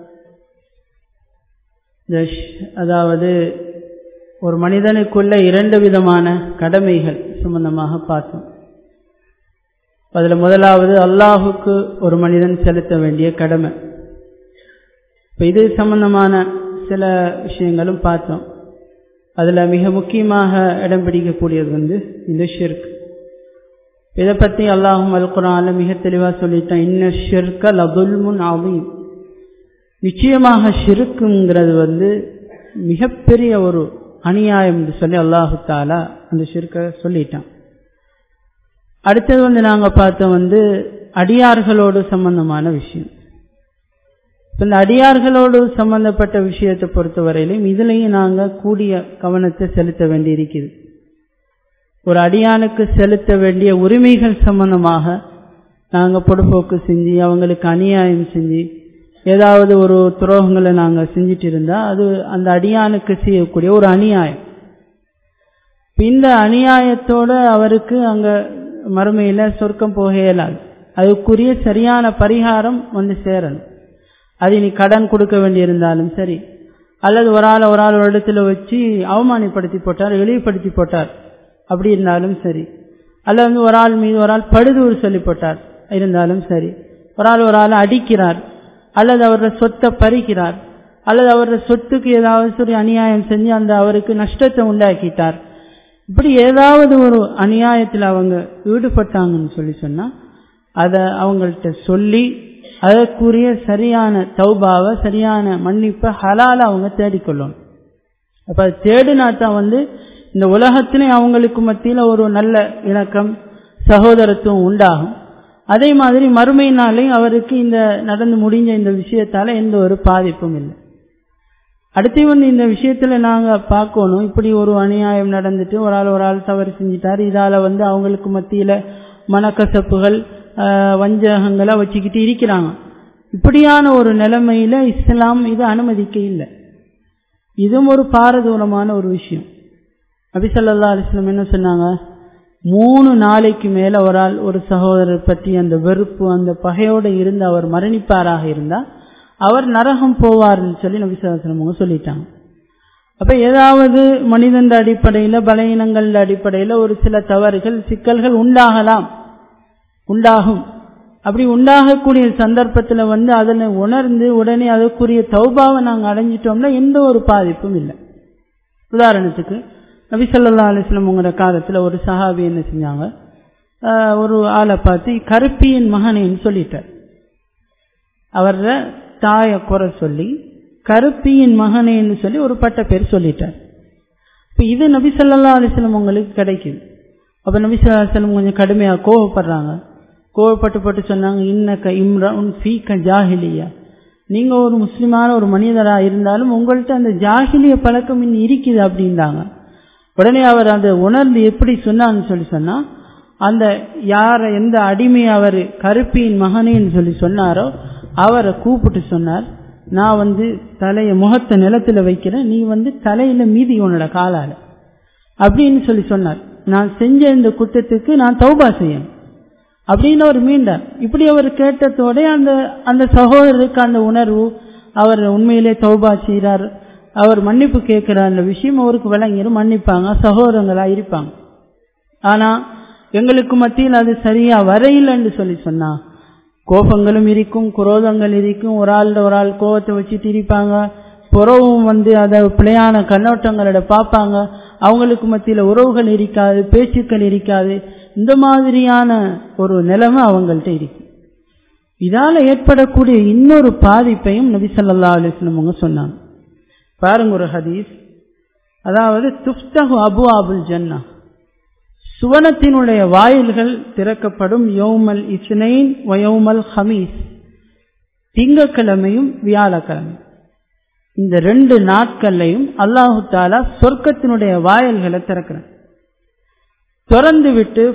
[SPEAKER 1] இந்த அதாவது ஒரு மனிதனுக்குள்ள இரண்டு விதமான கடமைகள் சம்பந்தமாக பார்த்தோம் அதில் முதலாவது அல்லாஹுக்கு ஒரு மனிதன் செலுத்த வேண்டிய கடமை இப்போ இது சம்பந்தமான சில விஷயங்களும் பார்த்தோம் அதில் மிக முக்கியமாக இடம் பிடிக்கக்கூடியது வந்து இந்த ஷிர்க் இதை பற்றி அல்லாஹும் அல் குரான்ல மிக தெளிவாக சொல்லிட்டான் இன்ன ஷிர்க லபுல்முன் ஆவீம் நிச்சயமாக ஷிருக்குங்கிறது வந்து மிகப்பெரிய ஒரு அநியாயம் என்று சொல்லி அல்லாஹு தாலா அந்த ஷிர்கை சொல்லிட்டான் அடுத்தது வந்து நாங்கள் பார்த்தோம் வந்து அடியார்களோடு சம்பந்தமான விஷயம் இந்த அடியார்களோடு சம்பந்தப்பட்ட விஷயத்தை பொறுத்தவரையிலும் இதுலேயும் நாங்கள் கூடிய கவனத்தை செலுத்த வேண்டியிருக்குது ஒரு அடியானுக்கு செலுத்த வேண்டிய உரிமைகள் சம்பந்தமாக நாங்கள் பொடுப்போக்கு செஞ்சு அவங்களுக்கு அநியாயம் செஞ்சு ஏதாவது ஒரு துரோகங்களை நாங்கள் செஞ்சிட்டு இருந்தால் அது அந்த அடியானுக்கு செய்யக்கூடிய ஒரு அநியாயம் இந்த அநியாயத்தோட அவருக்கு அங்கே மறுமையில் சொர்க்கம் போக இயலாது அதுக்குரிய சரியான பரிகாரம் வந்து சேரணும் அது நீ கடன் கொடுக்க வேண்டியிருந்தாலும் சரி அல்லது ஒரு ஆள் ஒரு ஆள் ஒரு இடத்துல வச்சு அவமானப்படுத்தி போட்டார் இழிவுபடுத்தி போட்டார் அப்படி இருந்தாலும் சரி அல்லது வந்து ஒரு ஆள் மீது ஒரு ஆள் படுதூர் சொல்லி போட்டார் இருந்தாலும் சரி ஒரு ஆள் ஒரு ஆள் அடிக்கிறார் அல்லது அவரோட சொத்தை பறிக்கிறார் அல்லது அவரோட சொத்துக்கு ஏதாவது சொல்லி அநியாயம் செஞ்சு அந்த அவருக்கு நஷ்டத்தை உண்டாக்கிட்டார் இப்படி ஏதாவது ஒரு அநியாயத்தில் அவங்க ஈடுபட்டாங்கன்னு சொல்லி சொன்னா அதை அவங்கள்ட்ட சொல்லி அதற்குரிய சரியான தௌபாவை சரியான மன்னிப்பை ஹலால அவங்க தேடிக்கொள்ளணும் அப்ப அது தேடினா தான் வந்து இந்த உலகத்திலே அவங்களுக்கு மத்தியில் ஒரு நல்ல இணக்கம் சகோதரத்துவம் உண்டாகும் அதே மாதிரி மறுமை நாளை அவருக்கு இந்த நடந்து முடிஞ்ச இந்த விஷயத்தால எந்த ஒரு பாதிப்பும் இல்லை அடுத்து வந்து இந்த விஷயத்துல நாங்க பார்க்கணும் இப்படி ஒரு அநியாயம் நடந்துட்டு ஒரு ஆள் ஒரு ஆள் தவறு செஞ்சிட்டாரு இதால வந்து அவங்களுக்கு மத்தியில மனக்கசப்புகள் வஞ்சகங்களை வச்சுக்கிட்டு இருக்கிறாங்க இப்படியான ஒரு நிலைமையில இஸ்லாம் இது அனுமதிக்க இல்லை இதுவும் ஒரு பாரதூரமான ஒரு விஷயம் அபிசல்லா அலிஸ்லாம் என்ன சொன்னாங்க மூணு நாளைக்கு மேல ஒரு ஆள் ஒரு சகோதரர் பற்றி அந்த வெறுப்பு அந்த பகையோடு இருந்து அவர் மரணிப்பாராக இருந்தா அவர் நரகம் போவார்னு சொல்லி நபிசாசனம் சொல்லிட்டாங்க அப்ப ஏதாவது மனிதன் அடிப்படையில பலவீனங்கள் அடிப்படையில ஒரு சில தவறுகள் சிக்கல்கள் உண்டாகலாம் உண்டாகும் அப்படி உண்டாகக்கூடிய சந்தர்ப்பத்தில் வந்து அதனை உணர்ந்து உடனே அதற்குரிய தௌபாவை நாங்கள் அடைஞ்சிட்டோம்னா எந்த ஒரு பாதிப்பும் இல்லை உதாரணத்துக்கு நபி சொல்லா அலிஸ்லம் உங்களோட காலத்தில் ஒரு சஹாபி என்ன செஞ்சாங்க ஒரு ஆளை பார்த்து கருப்பியின் மகனேன்னு சொல்லிட்டார் அவர தாயை குறை சொல்லி கருப்பியின் மகனேன்னு சொல்லி ஒரு பட்ட பேர் சொல்லிட்டார் இப்போ இது நபி சொல்லா அலிஸ்லம் உங்களுக்கு கிடைக்குது அப்போ நபி சொல்லா அலிஸ்லம் கொஞ்சம் கடுமையாக கோவப்படுறாங்க கோவப்பட்டு பட்டு சொன்னாங்க இன்னக்க இம்ரன் ஃபீக்க ஜாஹிலியா நீங்க ஒரு முஸ்லிமான ஒரு மனிதரா இருந்தாலும் உங்கள்கிட்ட அந்த ஜாகிலிய பழக்கம் இன்னும் இருக்குது அப்படின்றாங்க உடனே அவர் அந்த உணர்ந்து எப்படி சொன்னான்னு சொல்லி சொன்னா அந்த யார எந்த அடிமை அவர் கருப்பியின் மகனேன்னு சொல்லி சொன்னாரோ அவரை கூப்பிட்டு சொன்னார் நான் வந்து தலைய முகத்தை நிலத்துல வைக்கிறேன் நீ வந்து தலையில மீதி உன்னோட காலால அப்படின்னு சொல்லி சொன்னார் நான் செஞ்ச இந்த குற்றத்துக்கு நான் தௌபா செய்யணும் அப்படின்னு அவர் மீண்டார் இப்படி அவர் கேட்டதோட அந்த அந்த சகோதரருக்கு அந்த உணர்வு அவர் உண்மையிலே தௌபா செய்கிறார் அவர் மன்னிப்பு கேட்கிறார் அந்த விஷயம் அவருக்கு விளங்கிடும் மன்னிப்பாங்க சகோதரங்களா இருப்பாங்க ஆனா எங்களுக்கு மத்தியில் அது சரியா வரையில்லைன்னு சொல்லி சொன்னா கோபங்களும் இருக்கும் குரோதங்கள் இருக்கும் ஒரு ஆள் ஒரு ஆள் கோபத்தை வச்சுட்டு இருப்பாங்க புறவும் வந்து அதை பிழையான கண்ணோட்டங்களோட பார்ப்பாங்க அவங்களுக்கு மத்தியில் உறவுகள் இருக்காது பேச்சுக்கள் இருக்காது இந்த மாதிரியான ஒரு நிலைமை அவங்கள்ட்ட இருக்கு இதால ஏற்படக்கூடிய இன்னொரு பாதிப்பையும் நபி சொல்லா அலிஸ்லம் அவங்க சொன்னாங்க பாருங்க ஒரு ஹதீஸ் அதாவது துப்தகு அபு அபுல் ஜன்னா சுவனத்தினுடைய வாயில்கள் திறக்கப்படும் யோமல் இஸ்னைன் வயோமல் ஹமீஸ் திங்கக்கிழமையும் வியாழக்கிழமை இந்த ரெண்டு நாட்கள்லையும் அல்லாஹு தாலா சொர்க்கத்தினுடைய வாயில்களை திறக்கிறான் திறந்து விட்டு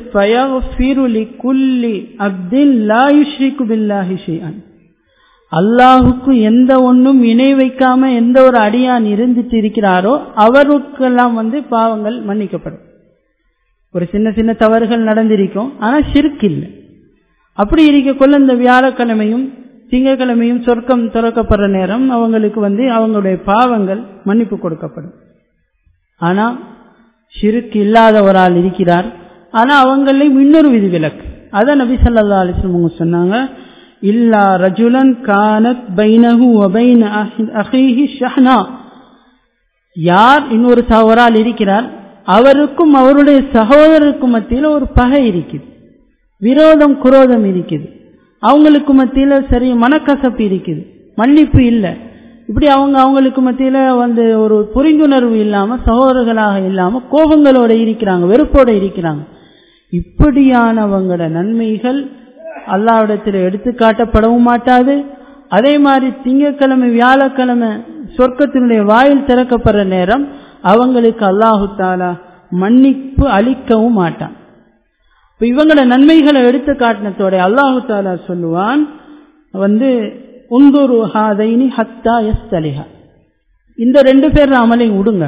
[SPEAKER 1] குல்லி அப்தில் லாயுஷ்ரிக்கு பில்லாஹி ஷியான் அல்லாஹுக்கு எந்த ஒன்றும் இணை வைக்காம எந்த ஒரு அடியான் இருந்துட்டு இருக்கிறாரோ அவருக்கெல்லாம் வந்து பாவங்கள் மன்னிக்கப்படும் ஒரு சின்ன சின்ன தவறுகள் நடந்திருக்கும் ஆனா சிறுக்கு இல்லை அப்படி இருக்கக்குள்ள இந்த வியாழக்கிழமையும் திங்கக்கிழமையும் சொர்க்கம் திறக்கப்படுற நேரம் அவங்களுக்கு வந்து அவங்களுடைய பாவங்கள் மன்னிப்பு கொடுக்கப்படும் ஆனா ஷிருக்கு இல்லாத ஒரு ஆள் இருக்கிறார் ஆனா அவங்களையும் இன்னொரு விதி விலக்கு அத நபி சல்லா அலிஸ்லம் சொன்னாங்க இல்லா ரஜுலன் கானத் பைனஹு வபைன அஹீஹி ஷஹ்னா யார் இன்னொரு ஒரு ஆள் இருக்கிறார் அவருக்கும் அவருடைய சகோதரருக்கும் மத்தியில் ஒரு பகை இருக்குது விரோதம் குரோதம் இருக்குது அவங்களுக்கு மத்தியில் சரி மனக்கசப்பு இருக்குது மன்னிப்பு இல்லை இப்படி அவங்க அவங்களுக்கு மத்தியில வந்து ஒரு புரிந்துணர்வு இல்லாம சகோதரர்களாக இல்லாம கோபங்களோட இருக்கிறாங்க வெறுப்போட இருக்கிறாங்க இப்படியானவங்களோட நன்மைகள் அல்லாவிடத்தில் எடுத்து காட்டப்படவும் மாட்டாது அதே மாதிரி திங்கக்கிழமை வியாழக்கிழமை சொர்க்கத்தினுடைய வாயில் திறக்கப்படுற நேரம் அவங்களுக்கு அல்லாஹு தாலா மன்னிப்பு அளிக்கவும் மாட்டான் இப்ப இவங்களோட நன்மைகளை எடுத்து காட்டினத்தோட அல்லாஹு தாலா சொல்லுவான் வந்து உந்துரு ஹாதைனி ஹத்தா எஸ் தலிஹா இந்த ரெண்டு பேர் அமலையும் விடுங்க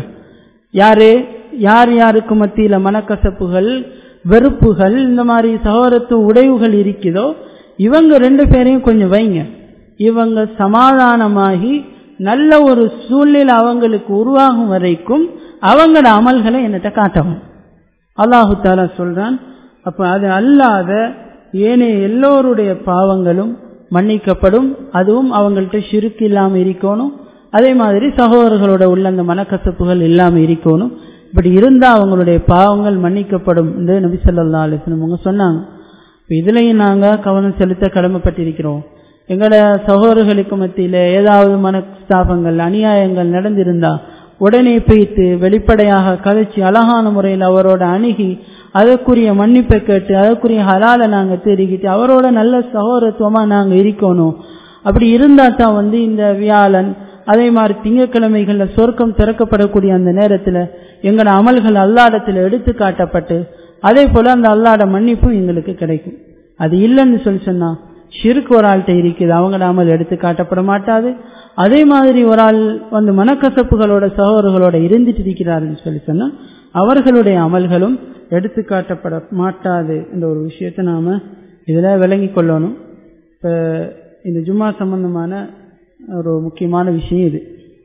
[SPEAKER 1] யாரு யார் யாருக்கு மத்தியில மனக்கசப்புகள் வெறுப்புகள் இந்த மாதிரி சகோதரத்து உடைவுகள் இருக்குதோ இவங்க ரெண்டு பேரையும் கொஞ்சம் வைங்க இவங்க சமாதானமாகி நல்ல ஒரு சூழ்நிலை அவங்களுக்கு உருவாகும் வரைக்கும் அவங்களோட அமல்களை என்னட்ட காட்டவும் அல்லாஹு தாலா சொல்றான் அப்ப அது அல்லாத ஏனைய எல்லோருடைய பாவங்களும் மன்னிக்கப்படும் அதுவும் அவங்கள்ட்ட சிறுக்கு இல்லாம இருக்கணும் அதே மாதிரி சகோதரர்களோட உள்ள அந்த மனக்கசப்புகள் இல்லாம இருக்கணும் இப்படி இருந்தா அவங்களுடைய பாவங்கள் மன்னிக்கப்படும் என்று நபி சொல்லா அலிஸ்லம் அவங்க சொன்னாங்க இதுலயும் நாங்க கவனம் செலுத்த கடமைப்பட்டிருக்கிறோம் எங்களோட சகோதரர்களுக்கு மத்தியில ஏதாவது மனஸ்தாபங்கள் அநியாயங்கள் நடந்திருந்தா உடனே போய்த்து வெளிப்படையாக கதைச்சு அழகான முறையில் அவரோட அணுகி அதற்குரிய மன்னிப்பை கேட்டு அதற்குரிய ஹலால நாங்க தேடிக்கிட்டு அவரோட நல்ல சகோதரத்துவமா நாங்க இருக்கணும் அப்படி இருந்தா தான் வந்து இந்த வியாழன் அதே மாதிரி திங்கக்கிழமைகள்ல சொர்க்கம் திறக்கப்படக்கூடிய அந்த நேரத்துல எங்களோட அமல்கள் அல்லாடத்துல எடுத்து காட்டப்பட்டு அதே போல அந்த அல்லாட மன்னிப்பும் எங்களுக்கு கிடைக்கும் அது இல்லைன்னு சொல்லி சொன்னா ஷிருக்கு ஒரு ஆள்கிட்ட இருக்குது அவங்களோட அமல் எடுத்து காட்டப்பட மாட்டாது அதே மாதிரி ஒரு ஆள் வந்து மனக்கசப்புகளோட சகோதரர்களோட இருந்துட்டு இருக்கிறாருன்னு சொல்லி சொன்னா அவர்களுடைய அமல்களும் எடுத்து காட்டப்பட மாட்டாது என்ற ஒரு விஷயத்தை நாம் இதில் விளங்கி கொள்ளணும் இப்போ இந்த ஜும்மா சம்பந்தமான ஒரு முக்கியமான விஷயம் இது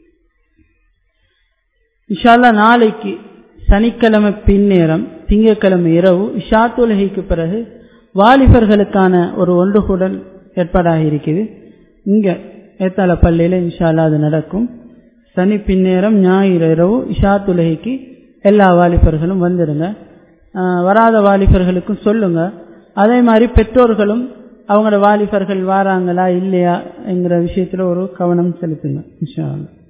[SPEAKER 1] இஷால்லா நாளைக்கு சனிக்கிழமை பின்னேரம் திங்கட்கிழமை இரவு இஷா தொழுகைக்கு பிறகு வாலிபர்களுக்கான ஒரு ஒன்றுகூடல் ஏற்பாடாக இருக்குது இங்கே ஏத்தால பள்ளியில் இன்ஷால்லா அது நடக்கும் சனி பின்னேரம் ஞாயிறு இரவு இஷா தொழுகைக்கு எல்லா வாலிபர்களும் வந்துடுங்க வராத வாலிபர்களுக்கும் சொல்லுங்க அதே மாதிரி பெற்றோர்களும் அவங்களோட வாலிபர்கள் வாராங்களா இல்லையா என்கிற விஷயத்தில் ஒரு கவனம் செலுத்துங்க இன்ஷா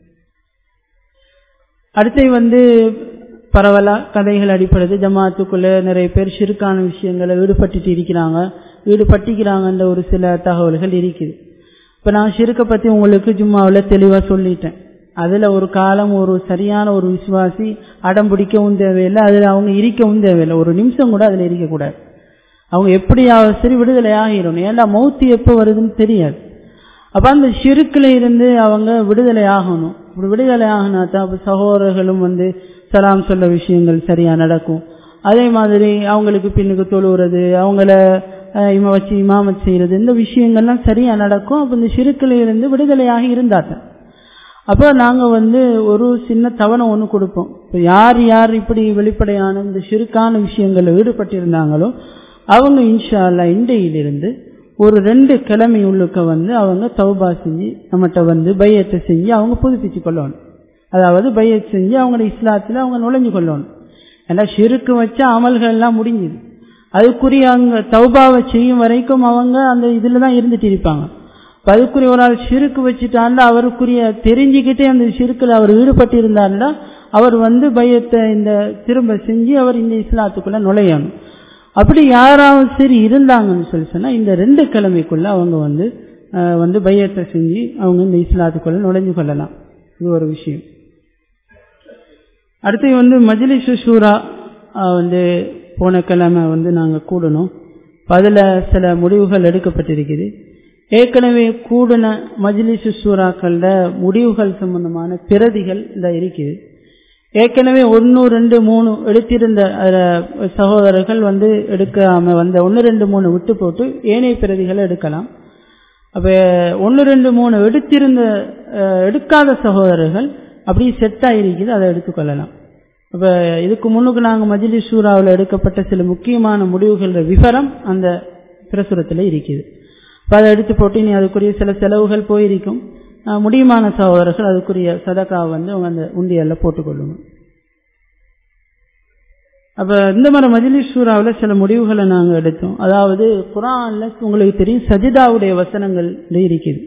[SPEAKER 1] அடுத்து வந்து பரவலா கதைகள் அடிப்படைது ஜமாத்துக்குள்ள நிறைய பேர் சிறுக்கான விஷயங்களை ஈடுபட்டுட்டு இருக்கிறாங்க ஈடுபட்டிக்கிறாங்கன்ற ஒரு சில தகவல்கள் இருக்குது இப்போ நான் சிறுக்க பற்றி உங்களுக்கு ஜும்மாவில் தெளிவாக சொல்லிட்டேன் அதில் ஒரு காலம் ஒரு சரியான ஒரு விசுவாசி அடம் பிடிக்கவும் தேவையில்லை அதில் அவங்க இருக்கவும் தேவையில்லை ஒரு நிமிஷம் கூட அதில் இருக்கக்கூடாது அவங்க எப்படியாவது சரி விடுதலை ஆகிடணும் ஏன்னா மௌத்து எப்போ வருதுன்னு தெரியாது அப்போ அந்த சிறுக்கில் இருந்து அவங்க விடுதலை ஆகணும் இப்படி விடுதலை ஆகினா தான் அப்போ சகோதரர்களும் வந்து சலாம் சொல்ல விஷயங்கள் சரியாக நடக்கும் அதே மாதிரி அவங்களுக்கு பின்னுக்கு தொழுவுறது அவங்கள இம வச்சு இமாமத் செய்கிறது இந்த விஷயங்கள்லாம் சரியாக நடக்கும் அப்போ இந்த சிறுக்கில் இருந்து விடுதலையாகி இருந்தாட்டம் அப்போ நாங்கள் வந்து ஒரு சின்ன தவணை ஒன்று கொடுப்போம் இப்போ யார் யார் இப்படி வெளிப்படையான இந்த சிறுக்கான விஷயங்களில் ஈடுபட்டிருந்தாங்களோ அவங்க இன்ஷா அல்லா இண்டையிலிருந்து ஒரு ரெண்டு கிழமை உள்ளுக்க வந்து அவங்க தௌபா செஞ்சு நம்மகிட்ட வந்து பையத்தை செஞ்சு அவங்க புதுப்பிச்சு கொள்ளணும் அதாவது பையத் செஞ்சு அவங்களோட இஸ்லாத்தில் அவங்க நுழைஞ்சு கொள்ளணும் ஏன்னா ஷிருக்கு வச்ச அமல்கள் எல்லாம் முடிஞ்சுது அதுக்குரிய அவங்க தௌபாவை செய்யும் வரைக்கும் அவங்க அந்த இதில் தான் இருந்துட்டு இருப்பாங்க அதுக்குரிய ஒரு ஆள் சிறுக்கு வச்சுட்டாண்டா அவருக்குரிய தெரிஞ்சுக்கிட்டே அந்த சிறுக்கில் அவர் ஈடுபட்டு இருந்தாருன்னா அவர் வந்து பயத்தை இந்த திரும்ப செஞ்சு அவர் இந்த இஸ்லாத்துக்குள்ள நுழையணும் அப்படி யாராவது சரி இருந்தாங்கன்னு சொல்லி சொன்னால் இந்த ரெண்டு கிழமைக்குள்ள அவங்க வந்து வந்து பையத்தை செஞ்சு அவங்க இந்த இஸ்லாத்துக்குள்ள நுழைஞ்சு கொள்ளலாம் இது ஒரு விஷயம் அடுத்து வந்து மஜ்லிஸ் ஷூரா வந்து போன கிழமை வந்து நாங்கள் கூடணும் அதில் சில முடிவுகள் எடுக்கப்பட்டிருக்குது ஏற்கனவே கூடின மஜ்லிசு சூறாக்கள முடிவுகள் சம்பந்தமான பிரதிகள் இந்த இருக்குது ஏற்கனவே ஒன்று ரெண்டு மூணு எடுத்திருந்த சகோதரர்கள் வந்து எடுக்காம வந்த ஒன்று ரெண்டு மூணு விட்டு போட்டு ஏனைய பிரதிகளை எடுக்கலாம் அப்போ ஒன்று ரெண்டு மூணு எடுத்திருந்த எடுக்காத சகோதரர்கள் அப்படி செட் ஆகிருக்குது அதை எடுத்துக்கொள்ளலாம் அப்போ இதுக்கு முன்னுக்கு நாங்கள் மஜிலி சூறாவில் எடுக்கப்பட்ட சில முக்கியமான முடிவுகள விவரம் அந்த பிரசுரத்தில் இருக்குது இப்போ அதை எடுத்து போட்டு நீ அதுக்குரிய சில செலவுகள் போயிருக்கும் முடியுமான சகோதரர்கள் அதுக்குரிய சதக்காவை வந்து அவங்க அந்த உண்டியல்ல போட்டுக்கொள்ளணும் அப்போ இந்த மாதிரி மஜிலிஸ் சூறாவில் சில முடிவுகளை நாங்கள் எடுத்தோம் அதாவது குரானில் உங்களுக்கு தெரியும் சஜிதாவுடைய வசனங்கள் இருக்குது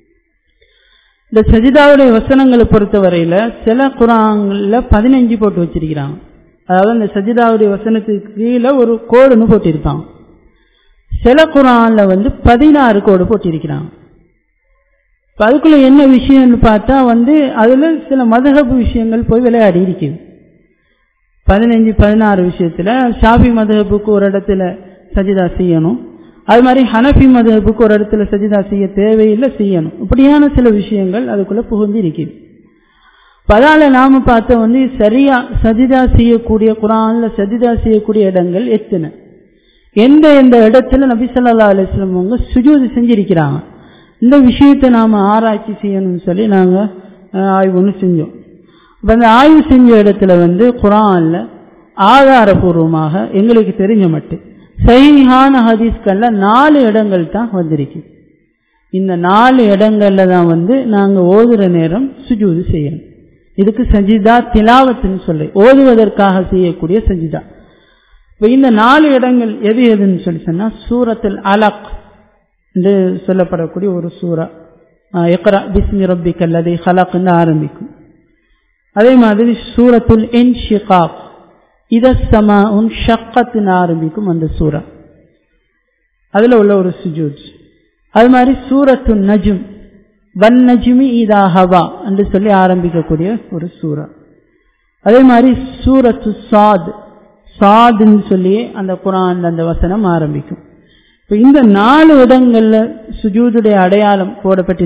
[SPEAKER 1] இந்த சஜிதாவுடைய வசனங்களை பொறுத்தவரையில் சில குரான்ல பதினஞ்சு போட்டு வச்சிருக்கிறாங்க அதாவது அந்த சஜிதாவுடைய வசனத்துக்கு கீழே ஒரு கோடுன்னு போட்டிருப்பாங்க சில குரான்ல வந்து பதினாறு கோடு போட்டிருக்கிறாங்க அதுக்குள்ள என்ன விஷயம்னு பார்த்தா வந்து அதுல சில மதகப்பு விஷயங்கள் போய் விளையாடி இருக்குது பதினஞ்சு பதினாறு விஷயத்துல ஷாஃபி மதகப்புக்கு ஒரு இடத்துல சஜிதா செய்யணும் அது மாதிரி ஹனஃபி மதகப்புக்கு ஒரு இடத்துல சஜிதா செய்ய தேவையில்லை செய்யணும் இப்படியான சில விஷயங்கள் அதுக்குள்ள புகுந்து இருக்குது அதால நாம பார்த்த வந்து சரியா சஜிதா செய்யக்கூடிய குரான்ல சஜிதா செய்யக்கூடிய இடங்கள் எத்தனை எந்த எந்த இடத்துல நபிசல்லா அலிஸ்லம் அவங்க சுஜூது செஞ்சிருக்கிறாங்க இந்த விஷயத்தை நாம ஆராய்ச்சி செய்யணும்னு சொல்லி நாங்க ஆய்வு ஒன்று செஞ்சோம் இப்போ அந்த ஆய்வு செஞ்ச இடத்துல வந்து குரான்ல ஆதாரபூர்வமாக எங்களுக்கு தெரிஞ்ச மட்டும் சைஹான ஹதீஸ்கள்ல நாலு இடங்கள் தான் வந்திருக்கு இந்த நாலு இடங்கள்ல தான் வந்து நாங்க ஓதுற நேரம் சுஜூது செய்யணும் இதுக்கு சஜிதா திலாவத்துன்னு சொல்லி ஓதுவதற்காக செய்யக்கூடிய சஜிதா இப்போ இந்த நாலு இடங்கள் எது எதுன்னு சொல்லி சொன்னா சூரத்தில் அலக் என்று சொல்லப்படக்கூடிய ஒரு சூறா எக்ரா பிஸ்மி ரப்பி கல்லதை ஹலக்னு ஆரம்பிக்கும் அதே மாதிரி சூரத்துல் என் ஷிகாப் இத சமா உன் ஷக்கத்துன்னு ஆரம்பிக்கும் அந்த சூறா அதுல உள்ள ஒரு சுஜூத் அது மாதிரி சூரத்து நஜும் வன் நஜுமி இதா ஹவா என்று சொல்லி ஆரம்பிக்கக்கூடிய ஒரு சூறா அதே மாதிரி சூரத்து சாத் சாதுன்னு சொல்லி அந்த குரான் அந்த வசனம் ஆரம்பிக்கும் இப்போ இந்த நாலு இடங்கள்ல சுஜூதுடைய அடையாளம்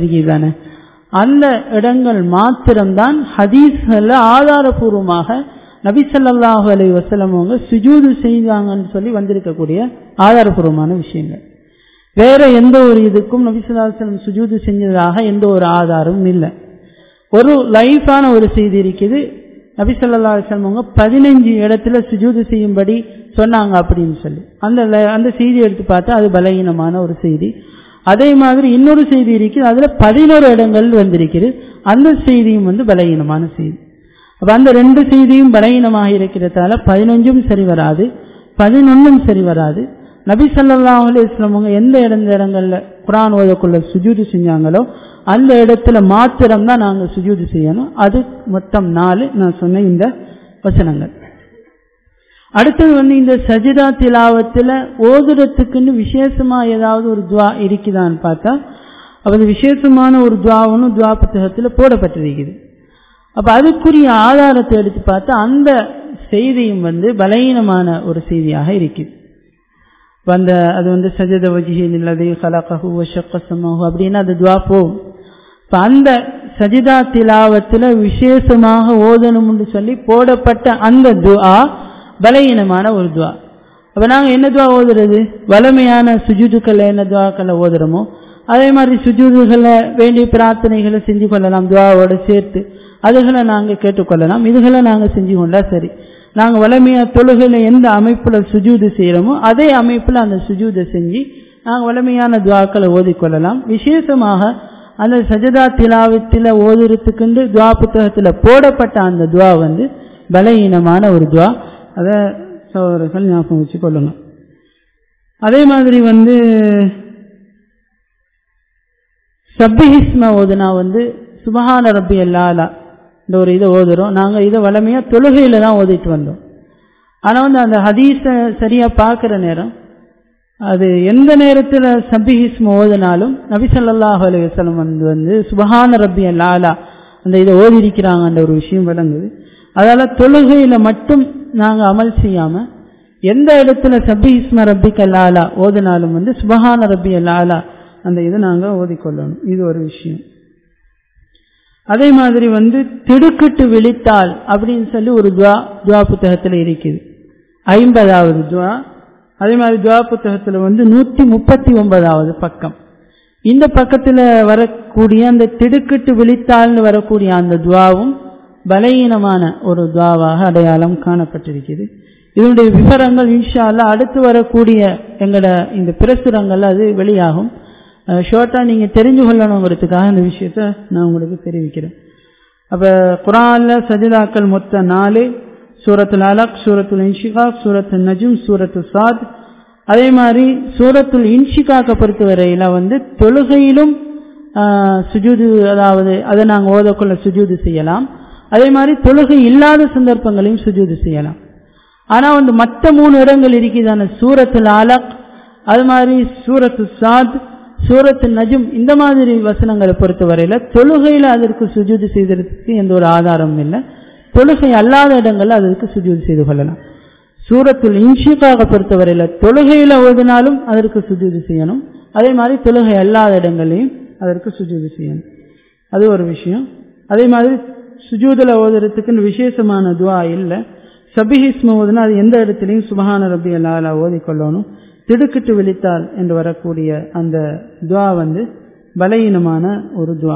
[SPEAKER 1] போடப்பட்டிருக்கிறது அந்த இடங்கள் மாத்திரம்தான் ஹதீஸ்கள்ல ஆதாரபூர்வமாக நபி ஸல்லல்லாஹு அலைஹி வஸல்லம் அவங்க சுஜூது செய்தாங்கன்னு சொல்லி வந்திருக்கக்கூடிய ஆதாரபூர்வமான விஷயங்கள் வேற எந்த ஒரு இதுக்கும் நபி ஸல்லல்லாஹு அலைஹி வஸல்லம் சுஜூது செஞ்சதாக எந்த ஒரு ஆதாரமும் இல்லை ஒரு லைஃபான ஒரு செய்தி இருக்குது நபி ஸல்லல்லாஹு அலைஹி வஸல்லம் அவங்க பதினஞ்சு இடத்துல சுஜூது செய்யும்படி சொன்னாங்க அப்படின்னு சொல்லி அந்த ல- அந்த செய்தி எடுத்து பார்த்தா அது பலகீனமான ஒரு செய்தி அதே மாதிரி இன்னொரு செய்தி இருக்குது அதுல பதினோரு இடங்கள் வந்திருக்குது அந்த செய்தியும் வந்து பலகீனமான செய்தி அப்ப அந்த ரெண்டு செய்தியும் பலகீனமாக இருக்கிறதால பதினஞ்சும் சரி வராது பதினொன்னும் சரி வராது நபி ஸல்லல்லாஹு அலைஹி வஸல்லம் அவங்க எந்த இடந்த இடங்கள்ல குர்ஆன் ஓதக்குள்ள சுஜூது செஞ்சாங்களோ அந்த இடத்துல மாத்திரம் தான் நாங்க சுஜூது செய்யணும் அது மொத்தம் நாலு நான் சொன்ன இந்த வசனங்கள் அடுத்தது வந்து இந்த சஜிதா திலாவத்துல ஓதுறதுக்குன்னு விசேஷமா ஏதாவது ஒரு துவா இருக்குதான்னு பார்த்தா அப்ப அது விசேஷமான ஒரு துவாவும் துவா புத்தகத்துல போடப்பட்டிருக்குது அப்ப அதுக்குரிய ஆதாரத்தை எடுத்து பார்த்தா அந்த செய்தியும் வந்து பலகீனமான ஒரு செய்தியாக இருக்குது இப்ப அந்த அது வந்து சஜத வஜிஹில் இல்லது கலகஹு வஷக்கசமஹு அப்படின்னு அந்த துவா போகும் இப்ப அந்த சஜிதா திலாவத்துல விசேஷமாக ஓதணும்னு சொல்லி போடப்பட்ட அந்த துஆ பலகீனமான ஒரு துவா அப்ப நாங்க என்ன துவா ஓதுறது வலிமையான சுஜூதுக்களை என்ன துவாக்களை ஓதுறோமோ அதே மாதிரி சுஜூதுகளை வேண்டிய பிரார்த்தனைகளை செஞ்சு கொள்ளலாம் துவாவோட சேர்த்து அதுகளை நாங்க கேட்டுக்கொள்ளலாம் இதுகளை நாங்க செஞ்சு கொண்டா சரி நாங்க வலிமையா தொழுகையில எந்த அமைப்புல சுஜூது செய்யறோமோ அதே அமைப்புல அந்த சுஜூதை செஞ்சு நாங்க வலிமையான துவாக்களை ஓதிக்கொள்ளலாம் விசேஷமாக அந்த சஜதா திலாவத்தில் ஓதுறதுக்குண்டு துவா புத்தகத்துல போடப்பட்ட அந்த துவா வந்து பலகீனமான ஒரு துவா அதை சகோதரர்கள் ஞாபகம் வச்சு கொள்ளுங்க அதே மாதிரி வந்து சப்பிஹிஸ்ம ஓதுனா வந்து சுபஹான ரப்பி அல்லாலா இந்த ஒரு இதை ஓதுறோம் நாங்க இதை வளமையா தொழுகையில தான் ஓதிட்டு வந்தோம் ஆனா வந்து அந்த ஹதீஸ சரியா பார்க்கிற நேரம் அது எந்த நேரத்துல சப்பிஹிஸ்ம ஓதுனாலும் நபி ஸல்லல்லாஹு அலைஹி வஸல்லம் வந்து வந்து சுபஹான ரப்பி அல்லாலா அந்த இதை ஓதி இருக்கிறாங்க அந்த ஒரு விஷயம் விளங்குது அதால தொழுகையில மட்டும் நாங்க அமல் செய்யாம எந்த இடத்துல சப்பி இஸ்ம ரப்பிக் அல்லாலா ஓதினாலும் வந்து சுபஹான ரப்பி அல்லாலா அந்த இதை நாங்க ஓதிக்கொள்ளணும் இது ஒரு விஷயம் அதே மாதிரி வந்து திடுக்கிட்டு விழித்தால் அப்படின்னு சொல்லி ஒரு துவா துவா புத்தகத்துல இருக்குது ஐம்பதாவது துவா அதே மாதிரி துவா புத்தகத்துல வந்து நூத்தி முப்பத்தி ஒன்பதாவது பக்கம் இந்த பக்கத்துல வரக்கூடிய அந்த திடுக்கிட்டு விழித்தால்னு வரக்கூடிய அந்த துவாவும் பலகீனமான ஒரு துவாவாக அடையாளம் காணப்பட்டிருக்கிறது இதனுடைய விவரங்கள் இன்ஷா அல்லாஹ் அடுத்து வரக்கூடிய எங்களோட இந்த பிரசுரங்கள் அது வெளியாகும் ஷோர்ட்டா நீங்க தெரிஞ்சு கொள்ளணுங்கிறதுக்காக இந்த விஷயத்த நான் உங்களுக்கு தெரிவிக்கிறேன் அப்ப குரான்ல சஜிதாக்கள் மொத்த நாலு சூரத்துல் அலக் சூரத்துல் இன்ஷிகாக் சூரத்துல் நஜும் சூரத்து சாத் அதே மாதிரி சூரத்துல் இன்ஷிகாக்க பொறுத்தவரையில வந்து தொழுகையிலும் சுஜூது அதாவது அதை நாங்கள் ஓதக்குள்ள சுஜூது செய்யலாம் அதே மாதிரி தொழுகை இல்லாத சந்தர்ப்பங்களையும் சுஜூது செய்யலாம் ஆனா வந்து மற்ற மூணு இடங்கள் இருக்குதான சூரத்துல் அலக் அது மாதிரி சூரத்து சாத் சூரத்து நஜும் இந்த மாதிரி வசனங்களை பொறுத்தவரையில தொழுகையில அதற்கு சுஜூது செய்ததற்கு எந்த ஒரு ஆதாரமும் இல்லை தொழுகை அல்லாத இடங்கள்ல அதற்கு சுஜூது செய்து கொள்ளலாம் சூரத்துல் இன்ஷிகாக பொறுத்தவரையில தொழுகையில ஓதினாலும் அதற்கு சுஜூது செய்யணும் அதே மாதிரி தொழுகை அல்லாத இடங்களையும் அதற்கு சுஜூது செய்யணும் அது ஒரு விஷயம் அதே மாதிரி சுஜூதுல ஓதுறதுக்குன்னு விசேஷமான துவா இல்லை சபிஹிஸ்ம ஓதுனா அது எந்த இடத்துலையும் சுபஹான ரபி அல்லா ஓதிக்கொள்ளணும் திடுக்கிட்டு விழித்தால் என்று வரக்கூடிய அந்த துவா வந்து பலகீனமான ஒரு துவா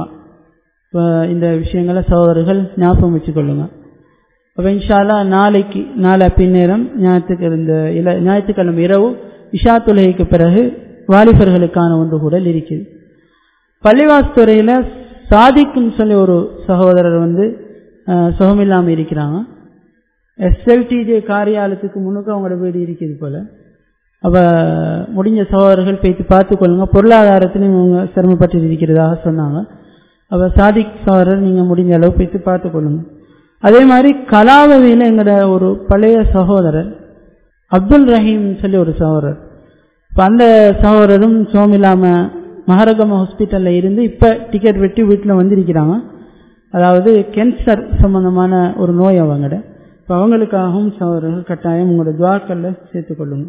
[SPEAKER 1] இந்த விஷயங்களை சகோதரர்கள் ஞாபகம் வச்சுக்கொள்ளுங்க அப்போ இன்ஷால்லா நாளைக்கு நாளை பின்னேரம் ஞாயிற்றுக்கு இந்த இல ஞாயிற்றுக்கிழமை இரவு இஷா தொழுகைக்கு பிறகு வாலிபர்களுக்கான ஒன்று கூட இருக்குது பள்ளிவாஸ் துறையில் சாதிக்குன்னு சொல்லி ஒரு சகோதரர் வந்து சுகமில்லாமல் இருக்கிறாங்க எஸ்எல்டிஜே காரியாலயத்துக்கு முன்னுக்கு அவங்களோட வீடு இருக்குது போல அப்போ முடிஞ்ச சகோதரர்கள் போய்த்து பார்த்துக்கொள்ளுங்க பொருளாதாரத்திலையும் அவங்க சிரமப்பட்டு இருக்கிறதாக சொன்னாங்க அப்போ சாதிக் சகோதரர் நீங்கள் முடிஞ்ச அளவு போய்த்து பார்த்துக்கொள்ளுங்க அதே மாதிரி கலாவதியில் எங்களோட ஒரு பழைய சகோதரர் அப்துல் ரஹீம் சொல்லி ஒரு சகோதரர் இப்போ அந்த சகோதரரும் சோமில்லாமல் மகரகம ஹாஸ்பிட்டலில் இருந்து இப்போ டிக்கெட் வெட்டி வீட்டில் வந்திருக்கிறாங்க அதாவது கேன்சர் சம்பந்தமான ஒரு நோய் அவங்கட இப்போ அவங்களுக்காகவும் சகோதரர்கள் கட்டாயம் உங்களோட துவாக்களில் சேர்த்துக்கொள்ளுங்க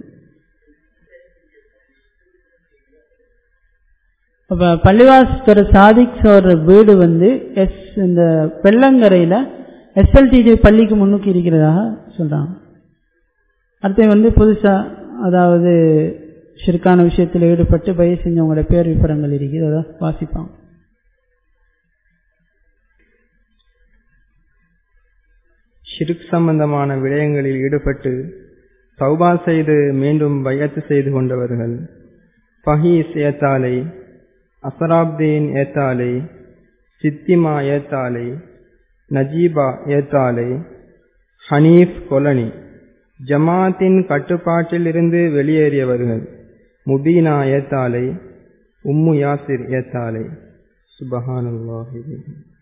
[SPEAKER 1] அப்போ பள்ளிவாசத்தோட சாதிக் சோற வீடு வந்து எஸ் இந்த வெள்ளங்கரையில் எஸ்எல்டிஜி பள்ளிக்கு முன்னுக்கு இருக்கிறதாக சொல்றாங்க அடுத்து வந்து புதுசா அதாவது ஷிர்கான விஷயத்தில் ஈடுபட்டு பயிர் செஞ்சவங்களோட பேர் விவரங்கள் இருக்குது அதை வாசிப்பாங்க
[SPEAKER 2] ஷிர்க் சம்பந்தமான விடயங்களில் ஈடுபட்டு தௌபா செய்து மீண்டும் பயத்து செய்து கொண்டவர்கள் ஃபஹீஸ் ஏத்தாலை அசராப்தீன் ஏத்தாலை சித்திமா ஏத்தாலை நஜீபா ஏத்தாலை ஹனீஃப் கொலனி ஜமாத்தின் கட்டுப்பாட்டில் இருந்து வெளியேறியவர்கள் முபீனா ஏத்தாலை உம்மு யாசிர் ஏத்தாலை சுபஹானுல்லாஹி